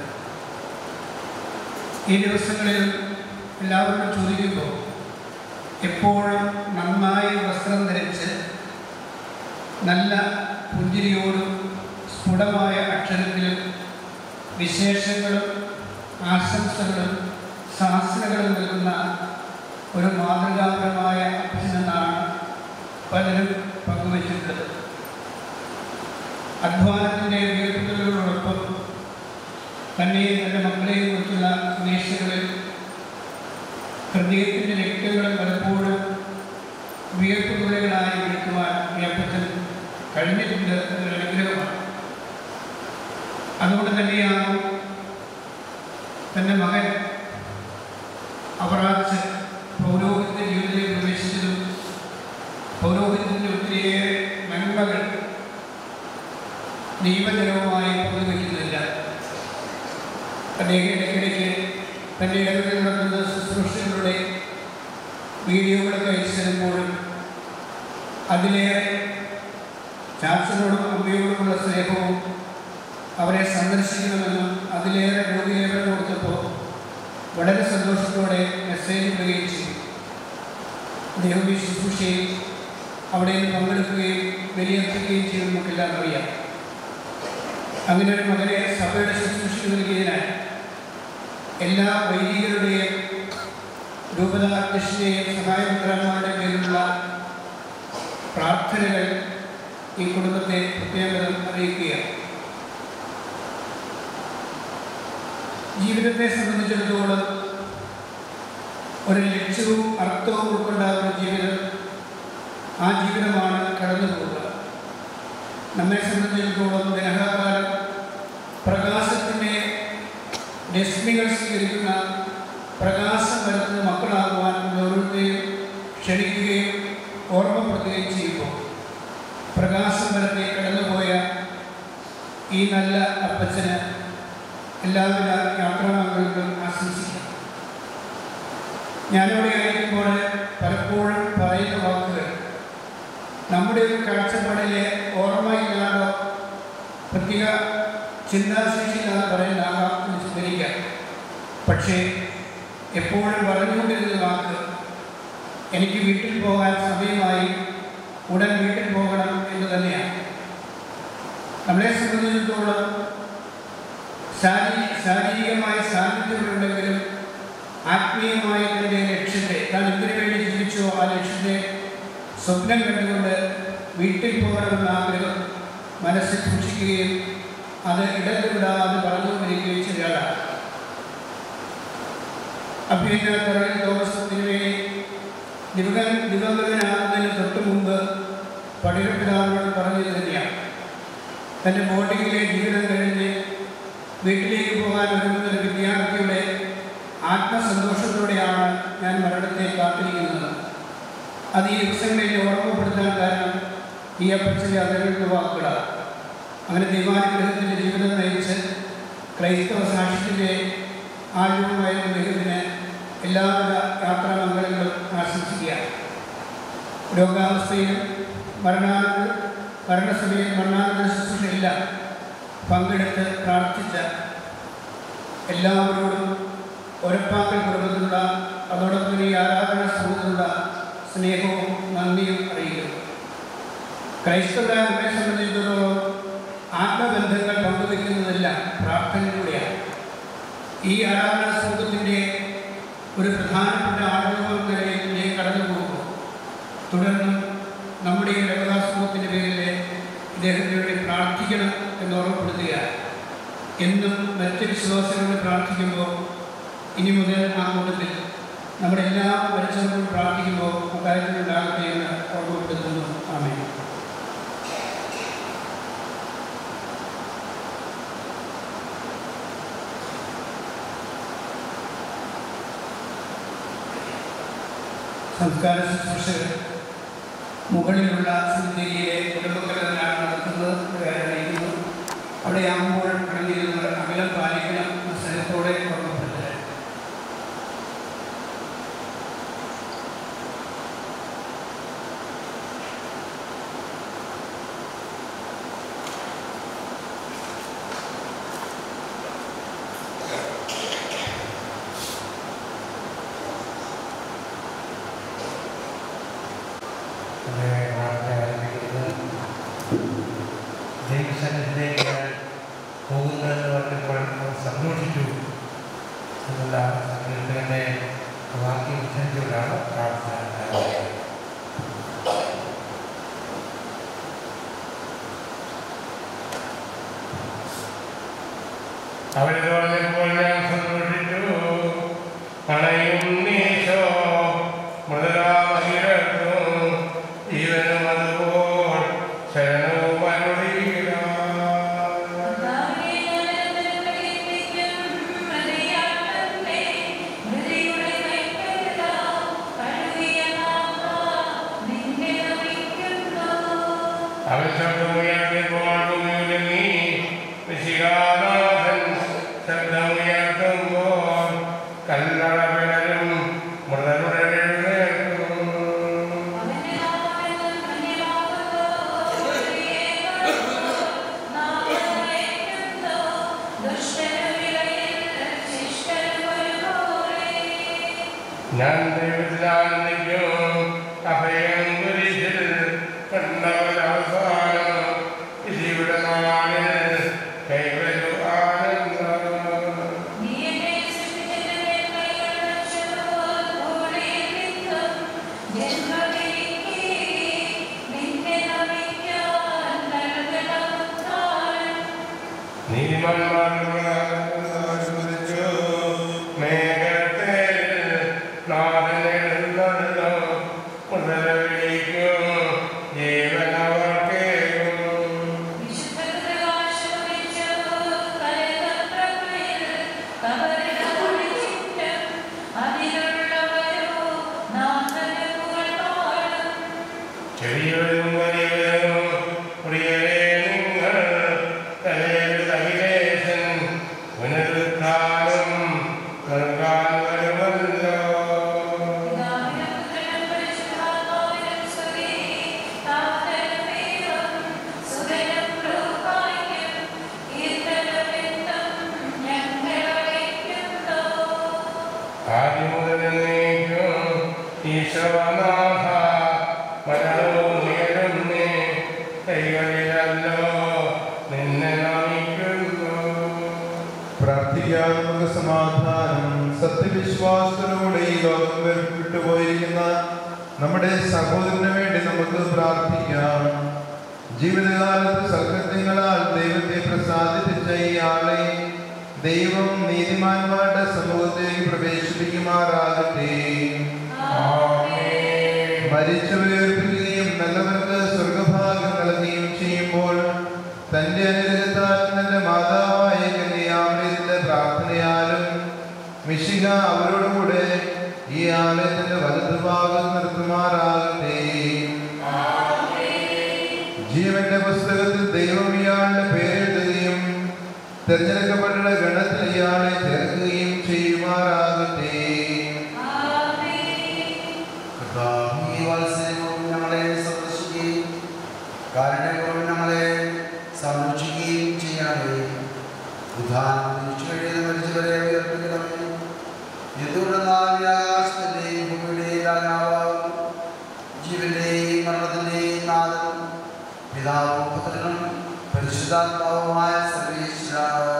ഈ ദിവസങ്ങളിൽ എല്ലാവരോടും ചോദിക്കുമ്പോൾ എപ്പോഴും നന്നായി വസ്ത്രം ധരിച്ച് നല്ല പുഞ്ചിരിയോടും സ്ഫുടമായ അക്ഷരത്തിലും വിശേഷങ്ങളും ആശംസകളും ശാസ്ത്രങ്ങളും നൽകുന്ന ഒരു മാതൃകാപരമായ അച്ഛനെന്നാണ് പലരും പങ്കുവച്ചിട്ടുള്ളത് അധ്വാനത്തിൻ്റെ ഉയർത്തുകളോടൊപ്പം തന്നെയും തൻ്റെ മക്കളെയും കുറിച്ചുള്ള അന്വേഷണങ്ങളിൽ ഹൃദയത്തിൻ്റെ രക്തങ്ങൾ പലപ്പോഴും വിയർപ്പുതുള്ളികളായി വിളിക്കുവാൻ വിയപ്പത്തിൽ കഴിഞ്ഞിട്ടുണ്ട് എന്നൊരു അനുഗ്രഹമാണ് അതുകൊണ്ട് തന്നെയാണ് തൻ്റെ മകൻ അവറാച്ച് പൗരോഹിത്യ ജീവിതത്തിൽ പ്രവേശിച്ചതും പൗരോഹിത്യത്തിൻ്റെ ഒത്തിരിയേറെ നന്മകൾ ദൈവജനവുമായി പങ്കുവയ്ക്കുന്നില്ല തൻ്റെ ചെല്ലുമ്പോഴും അതിലേറെ ചാച്ചനോടും അമ്മയോടുമുള്ള സ്നേഹവും അവരെ സന്ദർശിക്കണമെന്നും അതിലേറെ രോഗിലേറെ കൊടുത്തപ്പോൾ വളരെ സന്തോഷത്തോടെ മെസ്സേജ് ഇടുകയും ചെയ്തു ദൈവമീ ശുശ്രൂഷയിൽ അവിടെ നിന്ന് പങ്കെടുക്കുകയും ബലിയർപ്പിക്കുകയും ചെയ്ത് നമുക്കെല്ലാം അറിയാം അങ്ങനെ ഒരു മകനെ സഭയുടെ ശുശ്രൂഷയ്ക്ക് നൽകിയതിനാൽ എല്ലാ വൈദികരുടെയും രൂപതാധ്യക്ഷൻ്റെയും സഹായപുത്രന്മാരുടെ പേരിലുള്ള പ്രാർത്ഥനകൾ ഈ കുടുംബത്തെ പ്രത്യേകം അറിയിക്കുകയാണ് ജീവിതത്തെ സംബന്ധിച്ചിടത്തോളം ഒരു ലക്ഷ്യവും അർത്ഥവും ഉൾക്കൊണ്ടാകുന്ന ജീവിതം ആ ജീവിതമാണ് കടന്നു പോകുക നമ്മെ സംബന്ധിച്ചിടത്തോളം ദേഹകാലം പ്രകാശത്തിൻ്റെ രശ്മികൾ സ്വീകരിക്കുന്ന പ്രകാശം വരുത്തുന്ന മക്കളാകുവാൻ ഓരോരുത്തരെയും ക്ഷണിക്കുകയും ഓർമ്മപ്പെടുത്തുകയും ചെയ്യുമ്പോൾ പ്രകാശം വരത്തെ കടന്നുപോയ ഈ നല്ല അപ്പച്ചന് എല്ലാവിധ യാത്രാമംഗളും ആശംസിക്കാം ഞാനിവിടെ ആയിരിക്കുമ്പോൾ പലപ്പോഴും പറയുന്ന വാക്കുകൾ നമ്മുടെ ഒരു കാഴ്ചപ്പാടിലെ ഓർമ്മയില്ലാതോ പ്രത്യേക ചിന്താശേഷിയില്ലാതെ പറയുന്നതാകാം എന്ന് സ്മരിക്കാം പക്ഷേ എപ്പോഴും പറഞ്ഞുകൊണ്ടിരുന്ന വാക്ക് എനിക്ക് വീട്ടിൽ പോകാൻ സമയമായി ഉടൻ വീട്ടിൽ പോകണം എന്ന് തന്നെയാണ് നമ്മളെ സംബന്ധിച്ചിടത്തോളം ശാരീ ശാരീരികമായ സാന്നിധ്യങ്ങളുണ്ടെങ്കിലും ആത്മീയമായ തൻ്റെ ലക്ഷ്യത്തെ താൻ എന്തിനു വേണ്ടി ജീവിച്ചോ ആ ലക്ഷ്യത്തെ സ്വപ്നം കണ്ടുകൊണ്ട് വീട്ടിൽ പോകണമെന്ന ആഗ്രഹം മനസ്സിൽ സൂക്ഷിക്കുകയും അത് ഇടതുവിടാതെ പറഞ്ഞുകൊണ്ടിരിക്കുകയും ചെയ്ത ആളാണ് അഭ്യന്തര തറയിൽ തോമസ് തിരുവേണി ദിവക ദിവംഗതനാകുന്നതിന് തൊട്ട് മുമ്പ് പടികപ്പിതാവിനോട് പറഞ്ഞത് തന്നെയാണ് തൻ്റെ ബോർഡിങ്ങിലെ ജീവിതം കഴിഞ്ഞ് വീട്ടിലേക്ക് പോകാൻ ഒരുങ്ങുന്ന ഒരു വിദ്യാർത്ഥിയുടെ ആത്മസന്തോഷത്തോടെയാണ് ഞാൻ മരണത്തെ കാത്തിരിക്കുന്നത് അത് ഈ ദിവസങ്ങളിൽ ഓർമ്മപ്പെടുത്താൻ കാരണം ഈ അപ്പച്ചൻ്റെ അതകളുടെ വാക്കുകളാണ് അങ്ങനെ ദൈവാനുഗ്രഹത്തിൻ്റെ ജീവിതം നയിച്ച് ക്രൈസ്തവ സാക്ഷ്യത്തിൻ്റെ ആഴവുമായ ദൈവത്തിന് എല്ലാവിധ യാത്രാമംഗളങ്ങളും ആശംസിക്കുകയാണ് രോഗാവസ്ഥയിലും മരണാനന്തര മരണസമയം മരണാനന്തര ശുശ്രൂഷയെല്ലാം പങ്കെടുത്ത് പ്രാർത്ഥിച്ച എല്ലാവരോടും ഒരപ്പാക്കൽ കുടുംബത്തിലുള്ള അതോടൊപ്പം ഈ ആരാധന സമൂഹത്തിലുള്ള സ്നേഹവും നന്ദിയും അറിയിക്കുന്നു ക്രൈസ്തവ നമ്മെ സംബന്ധിച്ചിടത്തോളം ആത്മബന്ധങ്ങൾ പങ്കുവെക്കുന്നതെല്ലാം പ്രാർത്ഥനയിലൂടെയാണ് ഈ ആരാധന സമൂഹത്തിൻ്റെ ഒരു പ്രധാനപ്പെട്ട ആഗ്രഹം നിലയിലേക്ക് കടന്നു പോകുമ്പോൾ തുടർന്നും നമ്മുടെ ഈ രമദാ സമൂഹത്തിൻ്റെ പേരിൽ ഇദ്ദേഹത്തിന് വേണ്ടി പ്രാർത്ഥിക്കണം എന്ന് ഓർമ്മപ്പെടുത്തുകയാണ് എന്നും മറ്റ് വിശ്വാസങ്ങളോട് പ്രാർത്ഥിക്കുമ്പോൾ ഇനി മുതൽ ആ കൂട്ടത്തിൽ നമ്മുടെ എല്ലാ മരിച്ചവരോടും പ്രാർത്ഥിക്കുമ്പോൾ അക്കാര്യത്തിലുണ്ടാകട്ടെ എന്ന് ഓർമ്മപ്പെടുത്തുന്നു ആമേ സംസ്കാര ശുശ്രൂഷകൾ മുകളിലുള്ള സിന്ധിയിലെ കുടുംബക്കലാണ് നടത്തുന്നത് അറിയിക്കുന്നു അവിടെ ആകുമ്പോൾ കടന്നിരുന്നവർ അകലം പാലിക്കണം എന്ന സ്നേഹത്തോടെ ഓർമ്മപ്പെടുത്തുക ദൈവസന്നിധിയിലേക്ക് ഞാൻ പോകുന്നതെന്ന് പറഞ്ഞപ്പോൾ അവർ സന്തോഷിച്ചു എന്നുള്ള സങ്കീർത്തകന്റെ വാക്യം ഉദ്ധരിച്ചുകൊണ്ടാണ് പ്രാർത്ഥന ആരംഭിച്ചത്. അവരിത് പറഞ്ഞപ്പോൾ ഞാൻ സന്തോഷിച്ചു അണയും നീശോ മുതലാമഹിരത്തും ജീവനും അതുപോൽ ശരണവും അരുളിയില്ല അവൻ ശബ്ദമുയർത്തിയപ്പോൾ ഭൂമിയിൽ നീ വിശികാനാഥൻ ശബ്ദമുയർത്തുമ്പോൾ കല്ലറ പിളരും മൃതരുടെ എഴുന്നേൽക്കും ചെറിയവരും വലിയവരും പ്രിയരേ നിങ്ങൾ തലയിൽ അഖിലേശൻ പുനരുദ്ധാനം നൽകാൻ വരുമല്ലോ ആദ്യം മുതൽ എന്നേക്കും ഈശോനാഥ മരണവും ഉയരുന്നേ കൈകളിലല്ലോ നിന്നെ നമിക്കുന്നു പ്രാർത്ഥിക്കാം നമുക്ക് സമാധാനം സത്യവിശ്വാസത്തിലൂടെ ഈ ലോകം വിട്ടുപോയിരിക്കുന്ന നമ്മുടെ സഹോദരന് വേണ്ടി നമുക്ക് പ്രാർത്ഥിക്കാം ജീവിതകാലത്ത് സൽകൃത്യങ്ങളാൽ ദൈവത്തെ പ്രസാദിപ്പിച്ച ഈ ആളെ ദൈവം നീതിമാന്മാരുടെ സമൂഹത്തേക്ക് പ്രവേശിപ്പിക്കുമാറാകട്ടെ മരിച്ചവരുയർപ്പിക്കുകയും നല്ലവർക്ക് സ്വർഗഭാഗ്യം നൽകുകയും ചെയ്യുമ്പോൾ തന്റെ അനുഗ്രഹത്താൽ തന്റെ മാതാവായ കന്യാമൃതിന്റെ പ്രാർത്ഥനയാലും മിശിക അവരോടുകൂടെ ഈ ആലയത്തിന്റെ വലതുഭാഗം നിർത്തുമാറാകട്ടെ ജീവന്റെ പുസ്തകത്തിൽ ദൈവം ഇയാളുടെ പേരെഴുതുകയും തെരഞ്ഞെടുക്കപ്പെട്ട ഗണത്തിൽ ഇയാളെ ചേർക്കുകയും ചെയ്യുമാറാകട്ടെ ഈ വാത്സല്യവും ഞങ്ങളെ സന്ദർശിക്കുകയും കാരുണ്യപൂർവ്വം ഞങ്ങളെ സംരക്ഷിക്കുകയും ചെയ്യണമേ ഉദാഹരണം തിരിച്ചു കഴിയുന്ന മരിച്ചവരെ ഉയർപ്പിക്കണമേ എന്തുകൊണ്ടെന്നാൽ ആകാശത്തിന്റെയും ഭൂമിയുടെയും രാജാവാകും ജീവന്റെയും മരണത്തിന്റെയും നാഥനും പിതാവും പുത്രനും പരിശുദ്ധാത്മാവുമായ സർവേശ്വര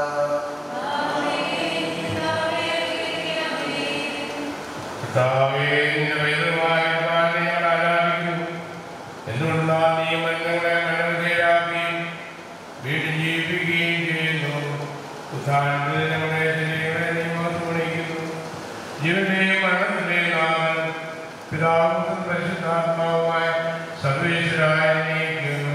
കർത്താവേ, നിന്റെ പൈതൃകമായ കുർബാനയെ ഞങ്ങൾ ആരാധിക്കുന്നു. എന്തുകൊണ്ടെന്നാൽ നീ മരണങ്ങളെ മരണവിധേയരാക്കുകയും വീണ്ടും ജീവിപ്പിക്കുകയും ചെയ്യുന്നു. ഉത്ഥാനത്തിൽ ഞങ്ങളുടെ ശരീരങ്ങളെ നീ മഹത്വമണിയിക്കുന്നു. ജീവന്റെയും മരണത്തിന്റെയും നാഥൻ പിതാവും പരിശുദ്ധാത്മാവുമായ സർവേശ്വരായ നീക്കുന്നു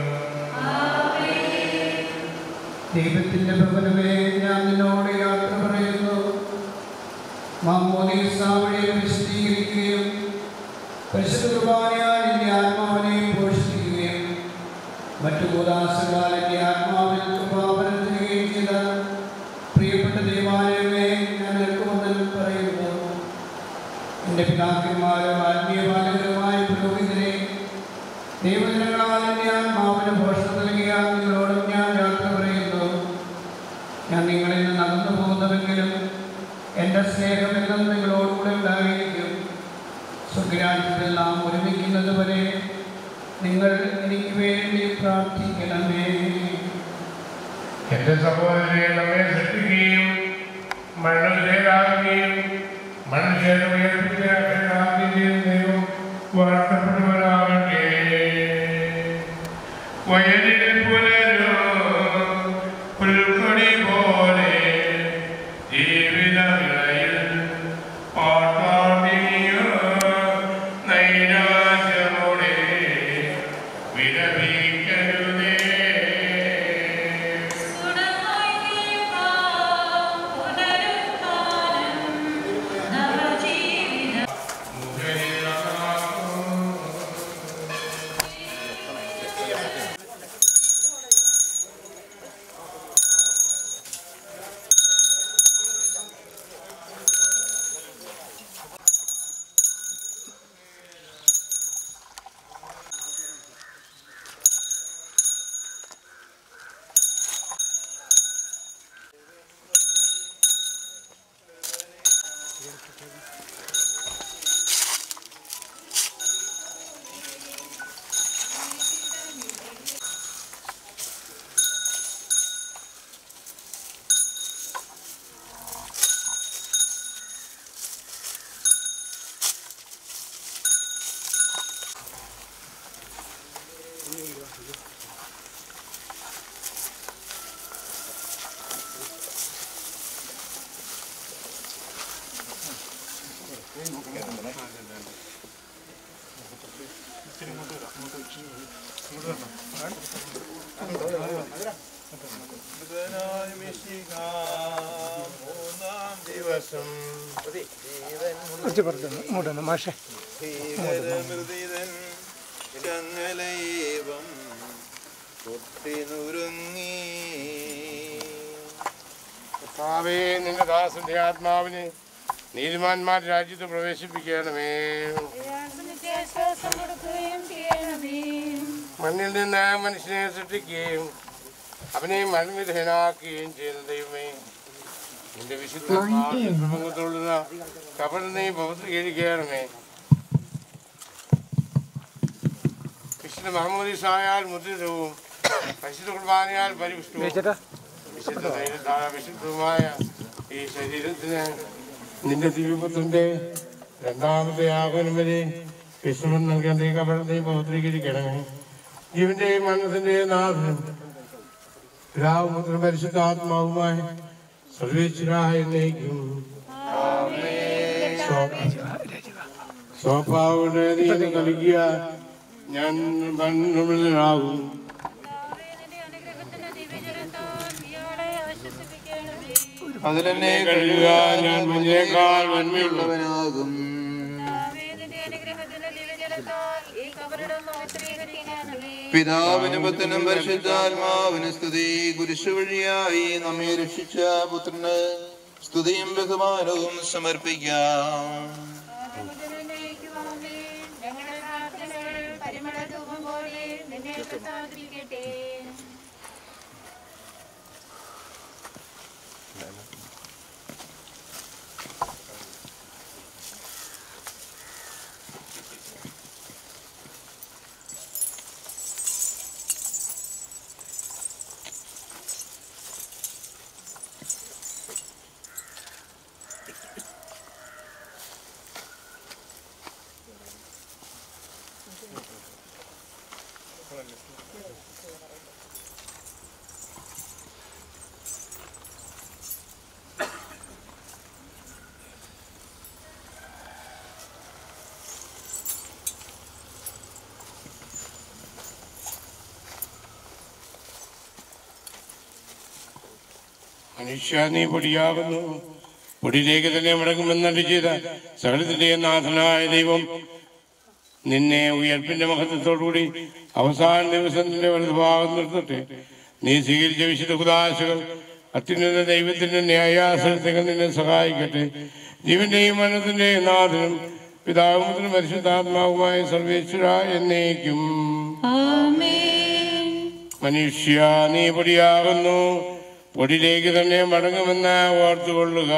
ദൈവത്തിന്റെ ഭവനമേ ഞാൻ നിന്നോട് യാത്ര പറയുന്നു മാമോദീസ വഴി വിശദീകരിക്കുകയും പരിശുദ്ധ കുർബാനയാൽ എൻ്റെ ആത്മാവിനെ പോഷിപ്പിക്കുകയും മറ്റു കൂതാശകളാൽ എൻ്റെ ആത്മാവിൽ കൃപാപരത്തുകയും ചെയ്ത പ്രിയപ്പെട്ട ദൈവാലയമേ ഞാൻ നിൽക്കുമെന്ന് പറയുന്നു എൻ്റെ പിതാക്കന്മാരും ആത്മീയപാലകരുമായ പുരോഹിതരെ ദൈവജനങ്ങളാൽ എൻ്റെ ആത്മാവിന് പോഷണം നൽകിയ നിങ്ങളോടും ഞാൻ യാത്ര പറയുന്നു ഞാൻ നിങ്ങളിൽ നിന്ന് അകന്നു പോകുന്നുവെങ്കിലും എൻ്റെ സ്നേഹമെന്നും നിങ്ങളോടുകൂടെ ഉണ്ടായിരിക്കും സ്വർഗരാജ്യത്തിൽ നാം ഒരുമിക്കുന്നത് വരെ നിങ്ങൾ എനിക്ക് വേണ്ടി പ്രാർത്ഥിക്കണമേ എന്റെ സഹോദരനെ നമ്മെ സൃഷ്ടിക്കുകയും മരണവിധേയരാകുകയും മനുഷ്യരെ ഉയർപ്പിച്ച ആദ്യം ദൈവം വാഴ്ത്തപ്പെടുവാനാകട്ടെ വയലിൽ പുലരോ പുൽക്കൊടി പോലെ ജീവിതവിളയിൽ പാട്ടാമിയോ നൈരാശ്യമോടെ വിരമിക്കരുതേ മൂന്നാം ദിവസം കുറച്ച് പുറത്തുനിന്ന് ഇങ്ങോട്ടൊന്ന് മാഷേ ഭീകരമൃതിതൻ ചങ്ങലയേവം പൊട്ടിനുറുങ്ങി കർത്താവേ നിന്റെ ദാസന്റെ ആത്മാവിനെ നീതിമാന്മാർ രാജ്യത്ത് പ്രവേശിപ്പിക്കണമേ ശ്വാസം കൊടുക്കുകയും ചെയ്യണമേ മണ്ണിൽ നിന്ന് മനുഷ്യനെ സൃഷ്ടിക്കുകയും അവനെ മൺവിധേയനാക്കുകയും ചെയ്യുന്ന ദൈവമേ നിന്റെ വിശുദ്ധ ശ്രമങ്ങൾക്കുള്ള കപട നീ പവിത്രീകരിക്കണമേ വിശുദ്ധ മഹമ്മദീസായാൽ മുദ്രിതവും പരിശുദ്ധ കുർബാനയാൽ പരിപുഷ്ടവും വിശുദ്ധ ധൈര്യത്താൽ വിശുദ്ധവുമായ ഈ ശരീരത്തിന് നിന്റെ ദിവ്യപുത്രന്റെ രണ്ടാമത്തെ ആഹ്വാനം വരെ വിശ്രമം നൽകേണ്ട ഈ കപടത്തെ പൗത്രീകരിക്കണമേ ജീവന്റെയും മരണത്തിന്റെയും നാഥനും പിതാവും പുത്രനും പരിശുദ്ധാത്മാവുമായി സർവേശ്വരായ എന്നേക്കും സോപ്പാവുടെ നീതി കളിക്കുക ഞാൻ മണ്ണുള്ളതാകും അതിലെന്നെ കഴുകുക ഞാൻ മഞ്ഞേക്കാൾ നന്മയുള്ളവനാകും പിതാവിന് പുത്രനും പരിശുദ്ധാത്മാവിന് സ്തുതി കുരിശു വഴിയായി നമ്മെ രക്ഷിച്ച പുത്രന് സ്തുതിയും ബഹുമാനവും സമർപ്പിക്കാം ഞങ്ങളുടെ പ്രാർത്ഥനകൾ പരിമള ധൂപം പോലെ നിന്നെ പ്രസാദിക്കട്ടെ മനുഷ്യ നീ പൊടിയാകുന്നു പൊടിയിലേക്ക് തന്നെ മടങ്ങുമെന്നടി ചെയ്ത സകലത്തിന്റെ നാഥനായ ദൈവം നിന്നെ ഉയർപ്പിന്റെ മഹത്വത്തോടുകൂടി അവസാന ദിവസം നിന്റെ വലതുഭാഗം നിർത്തട്ടെ നീ സ്വീകരിച്ച വിശുദ്ധ കുദാശകൾ അത്യുന്നത ദൈവത്തിന്റെ ന്യായാസനത്തിൽ നിന്നെ സഹായിക്കട്ടെ ജീവന്റെയും മരണത്തിന്റെയും നാഥനും പിതാവുമുദ്രനും പരിശുദ്ധാത്മാവുമായ സർവേശ്വര എന്നേക്കും മനുഷ്യ നീ പൊടിയാകുന്നു പൊടിയിലേക്ക് തന്നെ മടങ്ങുമെന്ന് ഓർത്തുകൊള്ളുക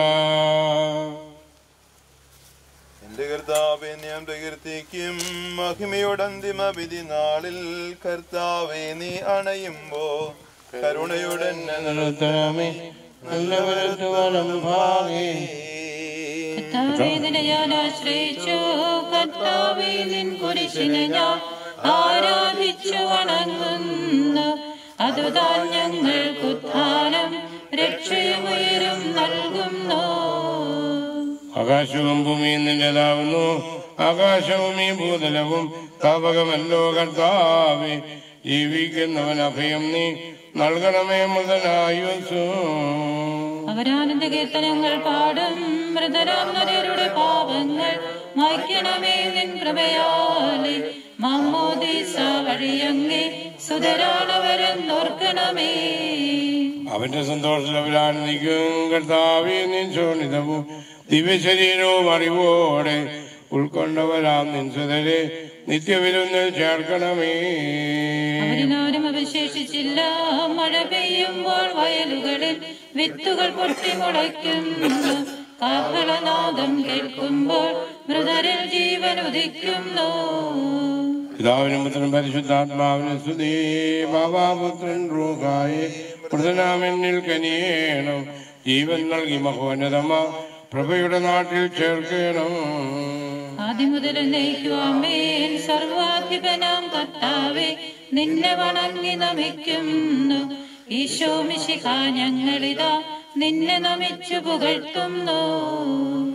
എന്റെ കർത്താവെ ഞാൻ പ്രകീർത്തിക്കും മഹിമയുടെ അന്തിമ വിധി നാളിൽ കർത്താവെ നീ അണയുമ്പോ കരുണയുടെ എന്നെ നിർത്തണമേ നല്ലവരത്ത് വലം ഭാഗേ കർത്താവേ ഞാൻ ആശ്രയിച്ചു കർത്താവേ നിൻ കുരിശിനെ ഞാൻ ആരാധിച്ചു വണങ്ങുന്നു അതുതാൻ ഞങ്ങൾക്ക് ഉത്ഥാനം രക്ഷയുമുയരും നൽകുന്നു ആകാശവും ഭൂമിയും നിന്റേതാവുന്നു ആകാശവും ഈ ഭൂതലവും താപകമല്ലോ കർത്താവേ ജീവിക്കുന്നവൻ അഭയം നീ നൽകണമേ മുതലായുസു അവരാനന്ദ കീർത്തനങ്ങൾ പാടും മൃതരാം നരരുടെ പാപങ്ങൾ മായ്ക്കണമേ നിൻ കൃപയാലെ മമ്മോദീസ വഴിയങ്ങേ സുതരാണവരെന്നോർക്കണമേ അവന്റെ സന്തോഷത്തിൽ അവരാനന്ദിക്കും കർത്താവേ നിൻ ശോണിതവും ദിവ്യശരീരവും അറിവോടെ ഉൾക്കൊണ്ടവരാം നിൻ സുതരെ നിത്യവിരുന്നിൽ ചേർക്കണമേ അവരിനാരും അവശേഷിച്ചില്ല മഴ പെയ്യുമ്പോൾ വയലുകളിൽ വിത്തുകൾ പൊട്ടി മുളയ്ക്കുന്നു കാഹളനാദം കേൾക്കുമ്പോൾ മൃതരിൽ ജീവൻ ഉദിക്കുന്നു പിതാവിനും പുത്രനും പരിശുദ്ധാത്മാവിനും സ്തുതി ബാബാപുത്രൻ റൂഹായെ മൃതനാമെന്നിൽ കനിയേണം ജീവൻ നൽകി മഹോന്നതമ പ്രഭയുടെ നാട്ടിൽ ചേർക്കണം ആദ്യം മുതൽ നയിക്കുവാമേൻ സർവാധിപനാം കർത്താവെ നിന്നെ വണങ്ങി നമിക്കുന്നു ഈശോ മിശിഹ ഞങ്ങളിതാ നിന്നെ നമിച്ചു പുകഴ്ത്തുന്നു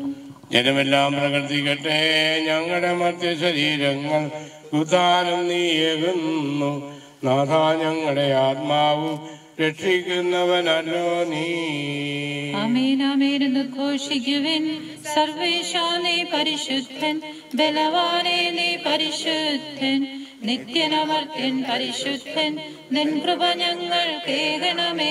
ജനമെല്ലാം പ്രകർത്തിക്കട്ടെ ഞങ്ങളുടെ മധ്യ ശരീരങ്ങൾ ഉദാനം നീയേകുന്നു നാഥ ഞങ്ങളുടെ ആത്മാവ് രക്ഷിക്കുന്നവനല്ലോ നീ ആമേൻ ആമേൻ എന്ന് ഘോഷിക്കുവിൻ സർവേശ നീ പരിശുദ്ധൻ ബലവാനെ നീ പരിശുദ്ധൻ നിത്യനമർത്യൻ പരിശുദ്ധൻ നിൻ കൃപ ഞങ്ങൾ കേകണമേ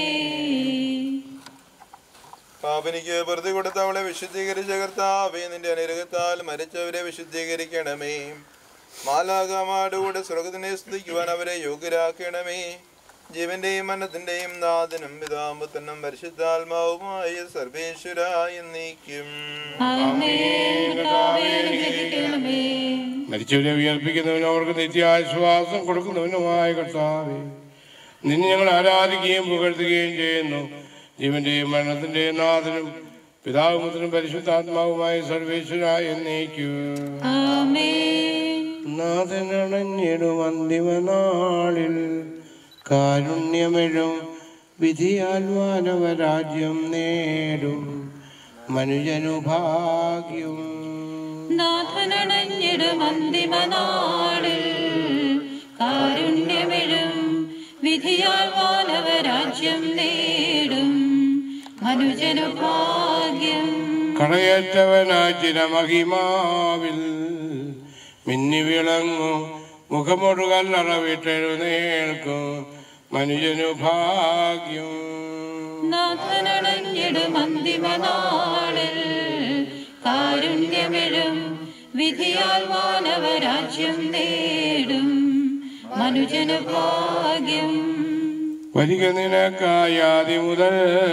പാപനിക്ക് വെറുതെ കൊടുത്ത അവളെ വിശുദ്ധീകരിച്ച കർത്താവേ നിന്റെ അനുഗ്രഹത്താൽ മരിച്ചവരെ വിശുദ്ധീകരിക്കണമേ മാലാകമാടുകൂടെ സ്വർഗത്തിനെ സ്തുതിക്കുവാൻ അവരെ യോഗ്യരാക്കണമേ ജീവന്റെയും മരണത്തിന്റെയും നാഥനും പിതാമ്പത്തനും പരിശുദ്ധാത്മാവുമായ സർവേശ്വരായി നീക്കും ആമേൻ കർത്താവേ അനുഗ്രഹിക്കണമേ മരിച്ചവരെ ഉയർപ്പിക്കുന്നവനും അവർക്ക് നിത്യാശ്വാസം കൊടുക്കുന്നവനുമായ കർത്താവേ നിന്നെ ഞങ്ങൾ ആരാധിക്കുകയും പുകഴ്ത്തുകയും ചെയ്യുന്നു ജീവന്റെയും മരണത്തിന്റെയും നാഥനും പിതാവുമുതലും പരിശുദ്ധാത്മാവുമായ സർവേശ്വരായ എന്നേക്കൂ ആമേൻ നാഥനണഞ്ഞിടും അന്തിമനാളിൽ കാരുണ്യമെഴും വിധിയാൽ മാനവരാജ്യം നേടും മനുജനു ഭാഗ്യം നാഥനണഞ്ഞിടും അന്തിമനാളിൽ കാരുണ്യമെഴും വിധിയാൽ മാനവരാജ്യം നേടും മനുജനു ഭാഗ്യം കടയേറ്റവനായ ചിരമഹിമാവിൽ മിന്നി വിളങ്ങും മുഖമൊടുകല്ലറ വിട്ടെഴുന്നേൽക്കും മനുജനു ഭാഗ്യം നാഥനണഞ്ഞിടും അന്തിമനാളിൽ കാരുണ്യമെഴും വിധിയാൽ മാനവരാജ്യം നേടും മനുജനു ഭാഗ്യം വരിക നിനക്കായാതി മുതൽ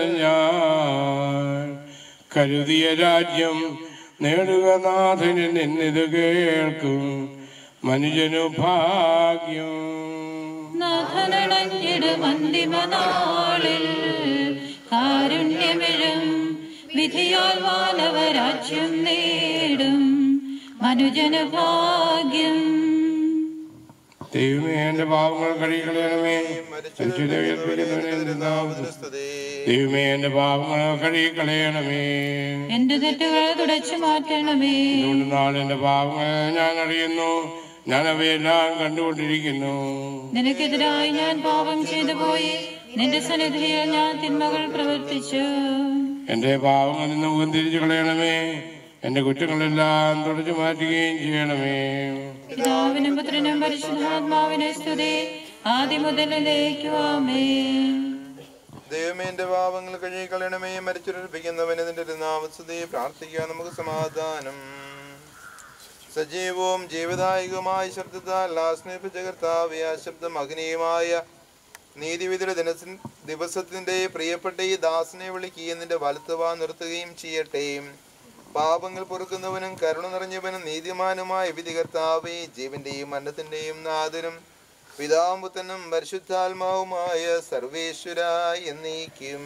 ഞാൻ കരുതിയ രാജ്യം നേടുക നാഥന് നിന്നിത് കേൾക്കും മനുജനു ഭാഗ്യം നാഥനണഞ്ഞിടും അന്തിമനാളിൽ കാരുണ്യമെഴും വിധിയാൽ മാനവരാജ്യം നേടും മനുജനു ഭാഗ്യം ദൈവമേ എന്റെ പാവങ്ങൾ കഴുകിക്കളയണമേ മനുഷ്യനെ ഉയർപ്പിക്കുന്നവനെ നിന്റെ നാമത്തിൽ സ്തുതി. ദൈവമേ എന്റെ പാവങ്ങൾ കഴുകിക്കളയണമേ എന്റെ തെറ്റുകൾ തുടച്ചു മാറ്റണമേ അതുകൊണ്ട് നാളെ എന്റെ പാവങ്ങൾ ഞാൻ അറിയുന്നു ഞാൻ അവയെല്ലാം കണ്ടുകൊണ്ടിരിക്കുന്നു നിനക്കെതിരായി ഞാൻ പാപം ചെയ്തു പോയി നിന്റെ സന്നിധിയിൽ ഞാൻ തിന്മകൾ പ്രവർത്തിച്ചു എന്റെ പാവങ്ങളിൽ നിന്ന് മുഖം തിരിച്ചു കളയണമേ എന്റെ കുറ്റങ്ങളെല്ലാം തുടച്ചു മാറ്റുകയും ചെയ്യണമേ പിതാവിനും പുത്രനും പരിശുദ്ധാത്മാവിനെ സ്തുതി ആദ്യം മുതൽ ലയിക്കുവാമേ ദൈവമേ എന്റെ പാവങ്ങൾ കഴുകിക്കളയണമേ മരിച്ചുരപ്പിക്കുന്നവന് നിന്റെ നാമസ്തുതി പ്രാർത്ഥിക്കാൻ നമുക്ക് സമാധാനം സജീവവും ജീവദായകവുമായ ശബ്ദത്താൽ ആസ്നേഹിപ്പിച്ച കർത്താവെ ആ ശബ്ദം അഗ്നിയുമായ നീതിവിധിയുടെ ദിനസ ദിവസത്തിന്റെ പ്രിയപ്പെട്ട ഈ ദാസനെ വിളിക്കുകയും നിന്റെ വലത്തുവാ നിർത്തുകയും ചെയ്യട്ടെ പാപങ്ങൾ പൊറുക്കുന്നവനും കരുണ നിറഞ്ഞവനും നീതിമാനുമായ വിധി കർത്താവേ ജീവന്റെയും മരണത്തിന്റെയും നാഥനും പിതാമ്പുത്തനും പരിശുദ്ധാത്മാവുമായ സർവേശ്വരായി എന്നേക്കും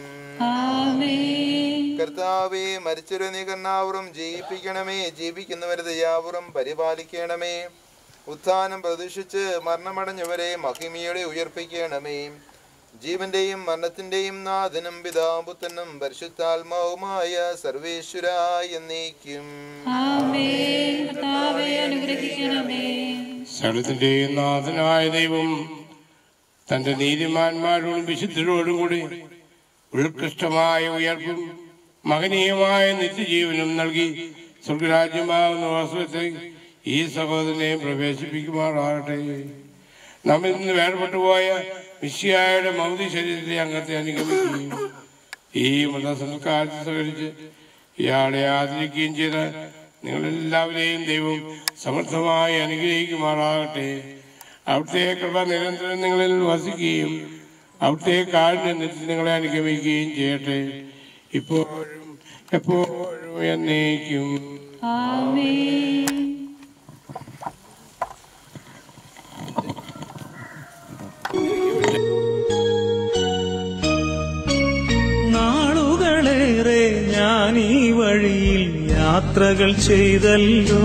കർത്താവേ മരിച്ചൊരു നീ കർണാവറും ജീവിപ്പിക്കണമേ ജീവിക്കുന്നവരെ ദയാവറും പരിപാലിക്കണമേ ഉത്ഥാനം പ്രതീക്ഷിച്ച് മരണമടഞ്ഞവരെ മഹിമയോടെ ഉയർപ്പിക്കണമേ ജീവന്റെയും മരണത്തിന്റെയും നാഥനും പിതാമ്പുത്തനും പരിശുദ്ധാത്മാവുമായ സർവേശ്വരായി എന്നേക്കും ആമേൻ കർത്താവേ അനുഗ്രഹിക്കണമേ സകലത്തിന്റെയും നാഥനായ ദൈവം തന്റെ നീതിമാന്മാരോടും വിശുദ്ധരോടും കൂടി ഉത്കൃഷ്ടമായ ഉയർപ്പും മഹനീയമായ നിത്യജീവനും നൽകി സ്വർഗരാജ്യമാകുന്ന വാസ്തവത്തെ ഈ സഹോദരനെ പ്രവേശിപ്പിക്കുമാറാകട്ടെ നമ്മിൽ നിന്ന് വേർപെട്ടു പോയ മിശ്യായുടെ മൗതി ശരീരത്തെ അംഗത്തെ അനുഗമിക്കുകയും ഈ മൃതസംസ്കാരത്തിൽ സഹകരിച്ച് ഇയാളെ ആദരിക്കുകയും ചെയ്ത നിങ്ങളെല്ലാവരെയും ദൈവം സമർത്ഥമായി അനുഗ്രഹിക്കുമാറാകട്ടെ അവിടുത്തെ കൃപ നിരന്തരം നിങ്ങളിൽ വസിക്കുകയും അവിടുത്തെ കാഠിന്യത്തിൽ നിങ്ങളെ അനുഗമിക്കുകയും ചെയ്യട്ടെ ഇപ്പോഴും എപ്പോഴും എന്നേക്കും ആമേൻ നാളുകളേറെ ഞാൻ ഈ വഴിയിൽ യാത്രകൾ ചെയ്തല്ലോ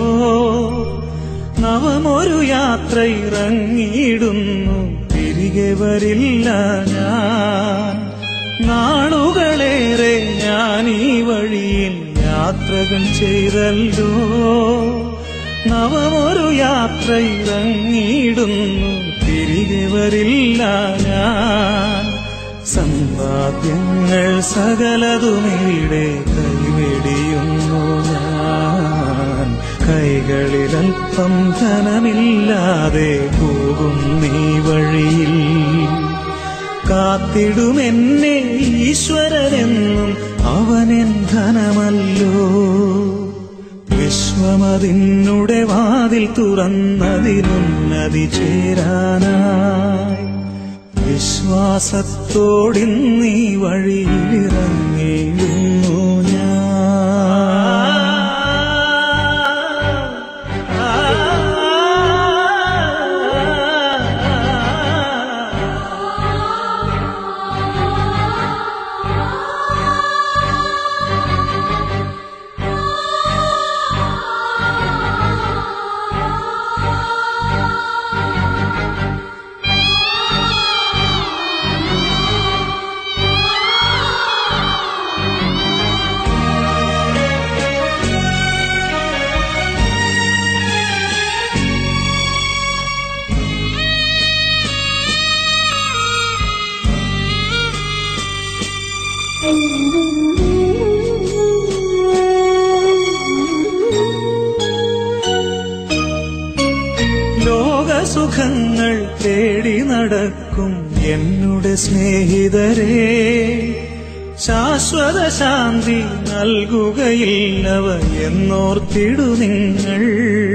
നവമൊരു യാത്ര ഇറങ്ങിയിടുന്നു തിരികെ വരില്ല ഞാൻ നാളുകളേറെ ഞാൻ ഈ വഴിയിൽ യാത്രകൾ ചെയ്തല്ലോ നവമൊരു യാത്ര ഇറങ്ങിയിടുന്നു തിരികെ വരില്ല ഞാൻ സമ്പാദ്യങ്ങൾ സകലതുമിവിടെ കൈവെടിയുന്നു ഞാൻ കൈകളിലൽപ്പം ധനമില്ലാതെ പോകും നീ വഴിയിൽ കാത്തിടുമെന്നെ ഈശ്വരനെന്നും അവനെൻ ധനമല്ലോ വിശ്വമതിന്നുടെ വാതിൽ തുറന്നതിനുന്നതി ചേരാനായി വിശ്വാസത്തോടിന്നീ വഴിയിലിറങ്ങിയിരുന്നു ലോകസുഖങ്ങൾ തേടി നടക്കും എന്നുടെ സ്നേഹിതരെ ശാശ്വത ശാന്തി നൽകുകയില്ലവ എന്നോർത്തിടു നിങ്ങൾ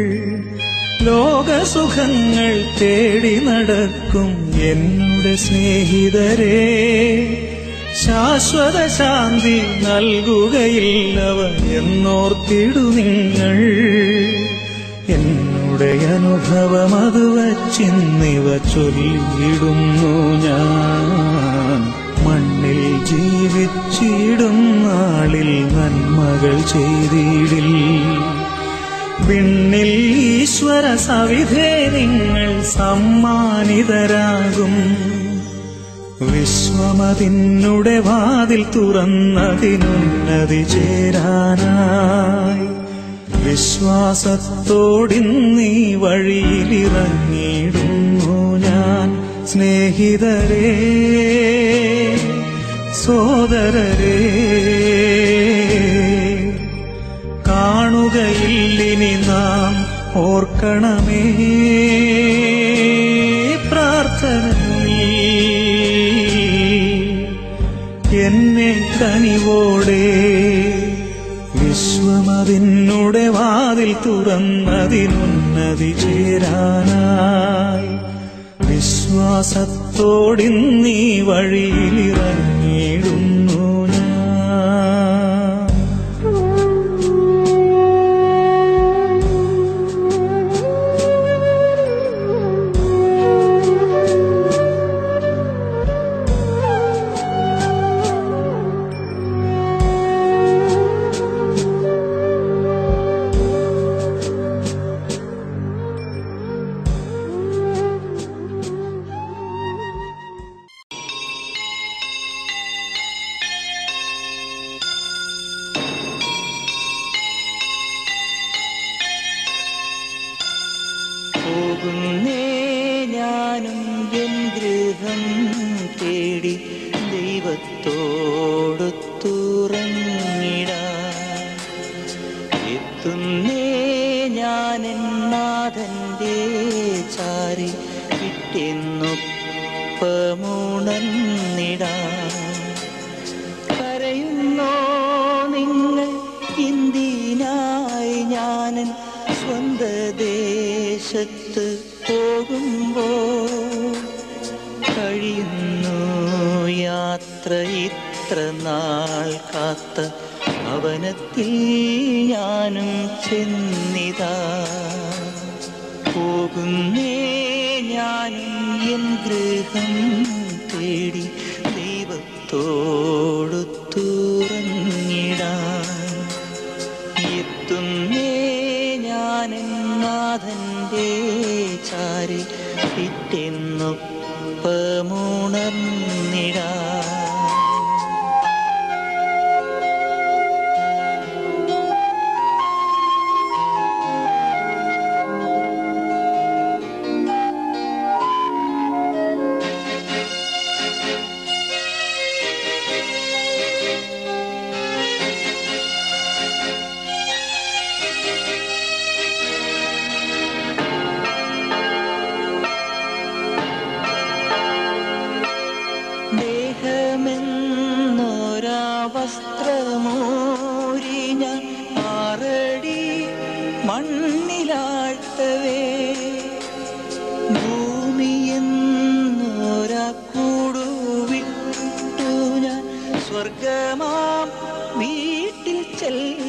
ലോകസുഖങ്ങൾ തേടി നടക്കും എന്നുടെ സ്നേഹിതരെ ശാശ്വത ശാന്തി നൽകുകയില്ലവ എന്നോർത്തിടു നിങ്ങൾ എന്നുടെ അനുഭവം അത് വച്ചിന്നിവ ചൊല്ലിയിടുന്നു ഞാൻ മണ്ണിൽ ജീവിച്ചിടും നാളിൽ നന്മകൾ ചെയ്തിടിൽ വിണ്ണിൽ ഈശ്വര സവിധേ നിങ്ങൾ സമ്മാനിതരാകും വിശ്വമതിന്നുടെ വാതിൽ തുറന്നതിനുന്നതി ചേരാനായി വിശ്വാസത്തോടിന്നീ വഴിയിലിറങ്ങിയിടുന്നു ഞാൻ സ്നേഹിതരേ സോദരരേ കാണുകയില്ലിനി നാം ഓർക്കണമേ പ്രാർത്ഥനയിൽ എന്നെ കനിവോടെ വിശ്വമതിന്നുടെ വാതിൽ തുറന്നതിനുന്നതി ചേരാനായി വിശ്വാസത്തോടിന്നീ വഴിയിലിറങ്ങിയിടുന്നു ഞാൻ പോകുന്നേ ഞാനും എൻ ഗൃഹം തേടി ദൈവത്തോടൊത്തുറങ്ങിടാൻ എത്തുന്നേ ഞാൻ നാഥന്റെ ചാരി വിട്ടെന്നൊപ്പമുണർന്നിടാൻ കരയുന്നോ നിങ്ങൾ ഇന്ത്യനായി ഞാനൻ സ്വന്ത ദേശത്ത് പോകുമ്പോൾ കഴിയുന്നു യാത്ര ഇത്ര നാൾ കാത്ത ഭവനത്തിൽ ഞാനും ചെന്നിതാ പോകുന്നേ ഞാനും എൻ ഗൃഹം തേടി ദൈവത്തോടു തുറന്നിടാൻ എത്തുന്നേ ഞാൻ നാഥന്റെ ചാരി പിറ്റെന്നൊപ്പമുണർന്നിടാൻ വസ്ത്രമോരി ഞാൻ ആറടി മണ്ണിലാഴ്ത്തവേ ഭൂമി എന്നൊരാ കൂടു വിട്ടു ഞാൻ സ്വർഗമാം വീട്ടിൽ ചെല്ല